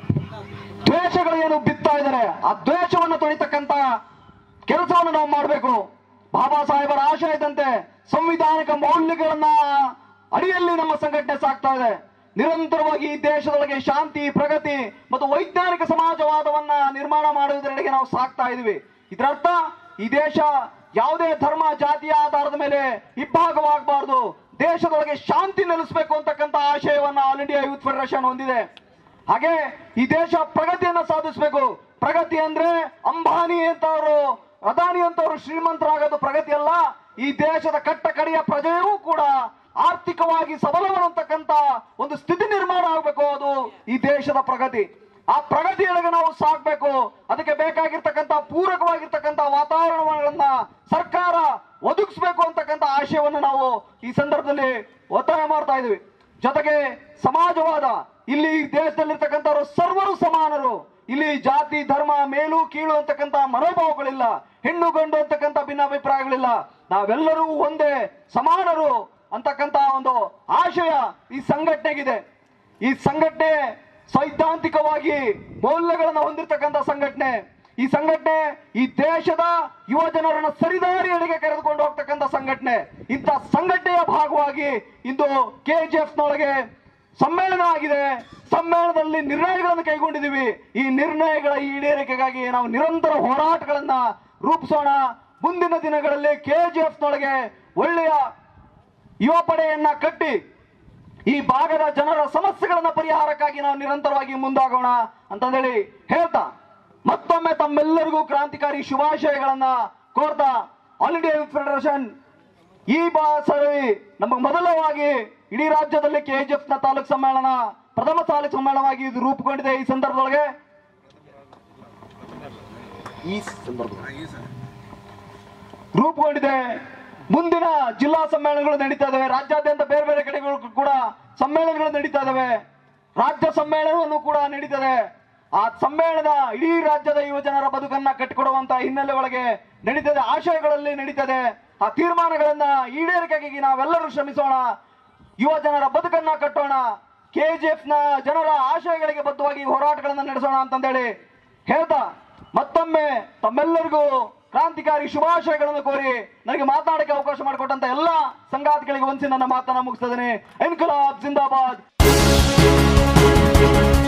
ದ್ವೇಷಗಳು ಏನು ಬಿತ್ತಾ ಇದ್ದಾರೆ ಆ ದ್ವೇಷವನ್ನು ತೊಳಿತಕ್ಕಂತ ಕೆಲಸವನ್ನು ನಾವು ಮಾಡಬೇಕು ಬಾಬಾ ಸಾಹೇಬರ ಆಶಯದಂತೆ ಸಂವಿಧಾನಿಕ ಮೌಲ್ಯಗಳನ್ನ ಅಡಿಯಲ್ಲಿ ನಮ್ಮ ಸಂಘಟನೆ ಸಾಕ್ತಾ ಇದೆ ನಿರಂತರವಾಗಿ ಈ ದೇಶದೊಳಗೆ ಶಾಂತಿ ಪ್ರಗತಿ ಮತ್ತು ವೈಜ್ಞಾನಿಕ ಸಮಾಜವಾದವನ್ನ ನಿರ್ಮಾಣ ಮಾಡುವುದರೆಡೆಗೆ ನಾವು ಸಾಕ್ತಾ ಇದೀವಿ ಇದರರ್ಥ ಈ ದೇಶ ಯಾವುದೇ ಧರ್ಮ ಜಾತಿಯ ಆಧಾರದ ಮೇಲೆ ಇಬ್ಬಾಗವಾಗಬಾರದು ದೇಶದೊಳಗೆ ಶಾಂತಿ ನೆಲೆಸಬೇಕು ಅಂತಕ್ಕಂಥ ಆಶಯವನ್ನ ಆಲ್ ಇಂಡಿಯಾ ಯೂತ್ ಫೆಡರೇಷನ್ ಹೊಂದಿದೆ ಹಾಗೆ ಈ ದೇಶ ಪ್ರಗತಿಯನ್ನ ಸಾಧಿಸಬೇಕು ಪ್ರಗತಿ ಅಂದ್ರೆ ಅಂಬಾನಿ ಅಂತವರು ಅದಾನಿ ಅಂತವರು ಶ್ರೀಮಂತರಾಗೋದು ಪ್ರಗತಿ ಅಲ್ಲ ಈ ದೇಶದ ಕಟ್ಟ ಕಡೆಯ ಪ್ರಜೆಯೂ ಕೂಡ ಆರ್ಥಿಕವಾಗಿ ಸಬಲವನ್ನತಕ್ಕಂತ ಒಂದು ಸ್ಥಿತಿ ನಿರ್ಮಾಣ ಆಗಬೇಕು ಅದು ಈ ದೇಶದ ಪ್ರಗತಿ ಆ ಪ್ರಗತಿಯೊಳಗೆ ನಾವು ಸಾಗಬೇಕು ಅದಕ್ಕೆ ಬೇಕಾಗಿರ್ತಕ್ಕಂಥ ಪೂರಕವಾಗಿರ್ತಕ್ಕಂಥ ವಾತಾವರಣಗಳನ್ನ ಸರ್ಕಾರ ಒದಗಿಸ್ಬೇಕು ಅಂತಕ್ಕಂಥ ಆಶಯವನ್ನು ನಾವು ಈ ಸಂದರ್ಭದಲ್ಲಿ ಒತ್ತಾಯ ಮಾಡ್ತಾ ಇದೀವಿ ಜೊತೆಗೆ ಸಮಾಜವಾದ ಇಲ್ಲಿ ಈ ದೇಶದಲ್ಲಿರ್ತಕ್ಕಂಥವ್ರು ಸರ್ವರು ಸಮಾನರು ಇಲ್ಲಿ ಜಾತಿ ಧರ್ಮ ಮೇಲು ಕೀಳು ಅಂತಕ್ಕಂಥ ಮನೋಭಾವಗಳಿಲ್ಲ ಹೆಣ್ಣು ಗಂಡು ಅಂತಕ್ಕಂಥ ಭಿನ್ನಾಭಿಪ್ರಾಯಗಳಿಲ್ಲ ನಾವೆಲ್ಲರೂ ಒಂದೇ ಸಮಾನರು ಅಂತಕ್ಕಂಥ ಒಂದು ಆಶಯ ಈ ಸಂಘಟನೆಗಿದೆ ಈ ಸಂಘಟನೆ ಸೈದ್ಧಾಂತಿಕವಾಗಿ ಮೌಲ್ಯಗಳನ್ನು ಹೊಂದಿರತಕ್ಕಂಥ ಸಂಘಟನೆ ಈ ಸಂಘಟನೆ ಈ ದೇಶದ ಯುವ ಜನರನ್ನ ಸರಿದಾರಿಯಡೆಗೆ ಕರೆದುಕೊಂಡು ಹೋಗ್ತಕ್ಕಂಥ ಸಂಘಟನೆ ಇಂಥ ಸಂಘಟನೆಯ ಭಾಗವಾಗಿ ಇಂದು ಕೆ ಜಿ ಎಫ್ ನೊಳಗೆ ಸಮ್ಮೇಳನ ಆಗಿದೆ ಸಮ್ಮೇಳನದಲ್ಲಿ ನಿರ್ಣಯಗಳನ್ನು ಕೈಗೊಂಡಿದ್ದೀವಿ ಈ ನಿರ್ಣಯಗಳ ಈಡೇರಿಕೆಗಾಗಿ ನಾವು ನಿರಂತರ ಹೋರಾಟಗಳನ್ನ ರೂಪಿಸೋಣ ಮುಂದಿನ ದಿನಗಳಲ್ಲಿ ಕೆ ಜಿ ಎಫ್ ನೊಳಗೆ ಒಳ್ಳೆಯ ಯುವ ಪಡೆಯನ್ನ ಕಟ್ಟಿ ಈ ಭಾಗದ ಜನರ ಸಮಸ್ಯೆಗಳನ್ನ ಪರಿಹಾರಕ್ಕಾಗಿ ನಾವು ನಿರಂತರವಾಗಿ ಮುಂದಾಗೋಣ ಅಂತಂದೇಳಿ ಹೇಳ್ತಾ ಮತ್ತೊಮ್ಮೆ ತಮ್ಮೆಲ್ಲರಿಗೂ ಕ್ರಾಂತಿಕಾರಿ ಶುಭಾಶಯಗಳನ್ನ ಕೋರ್ತಾ ಆಲ್ ಇಂಡಿಯಾ ಯೂತ್ ಫೆಡರೇಷನ್ ಈ ಬಾ ಸರಿ ನಮಗೆ ಮೊದಲವಾಗಿ ಇಡೀ ರಾಜ್ಯದಲ್ಲಿ ಕೆಜಿಎಫ್ ನ ತಾಲೂಕು ಸಮ್ಮೇಳನ ಪ್ರಥಮ ತಾಲೂಕು ಸಮ್ಮೇಳನವಾಗಿ ಇದು ರೂಪುಗೊಂಡಿದೆ ಈ ಸಂದರ್ಭದೊಳಗೆ ಈ ಸಂದರ್ಭದಲ್ಲಿ ರೂಪುಗೊಂಡಿದೆ ಮುಂದಿನ ಜಿಲ್ಲಾ ಸಮ್ಮೇಳನಗಳು ನಡೀತಾ ಇದಾವೆ ರಾಜ್ಯಾದ್ಯಂತ ಬೇರೆ ಬೇರೆ ಕಡೆಗಳು ಕೂಡ ಸಮ್ಮೇಳನಗಳು ನಡೀತಾ ಇದಾವೆ ರಾಜ್ಯ ಸಮ್ಮೇಳನವನ್ನು ಕೂಡ ನಡೀತದೆ ಆ ಸಮ್ಮೇಳನ ಇಡೀ ರಾಜ್ಯದ ಯುವ ಜನರ ಬದುಕನ್ನ ಕಟ್ಟಿಕೊಡುವಂತ ಹಿನ್ನೆಲೆ ಒಳಗೆ ನಡೀತದೆ ಆಶಯಗಳಲ್ಲಿ ನಡೀತದೆ ಆ ತೀರ್ಮಾನಗಳನ್ನ ಈಡೇರಿಕೆಗಾಗಿ ನಾವೆಲ್ಲರೂ ಶ್ರಮಿಸೋಣ ಯುವ ಜನರ ಬದುಕನ್ನ ಕಟ್ಟೋಣ ಕೆಜಿಎಫ್ ನ ಜನರ ಆಶಯಗಳಿಗೆ ಬದ್ಧವಾಗಿ ಹೋರಾಟಗಳನ್ನ ನಡೆಸೋಣ ಅಂತಂದೇಳಿ ಹೇಳ್ತಾ ಮತ್ತೊಮ್ಮೆ ತಮ್ಮೆಲ್ಲರಿಗೂ ಕ್ರಾಂತಿಕಾರಿ ಶುಭಾಶಯಗಳನ್ನು ಕೋರಿ ನನಗೆ ಮಾತನಾಡಕ್ಕೆ ಅವಕಾಶ ಮಾಡಿಕೊಟ್ಟಂತ ಎಲ್ಲ ಸಂಗಾತಿಗಳಿಗೆ ಒಂದ್ಸಿ ನನ್ನ ಮಾತನ್ನ ಮುಗಿಸ್ತೇನೆ ಇನ್ಕಲಾಬ್ ಜಿಂದಾಬಾದ್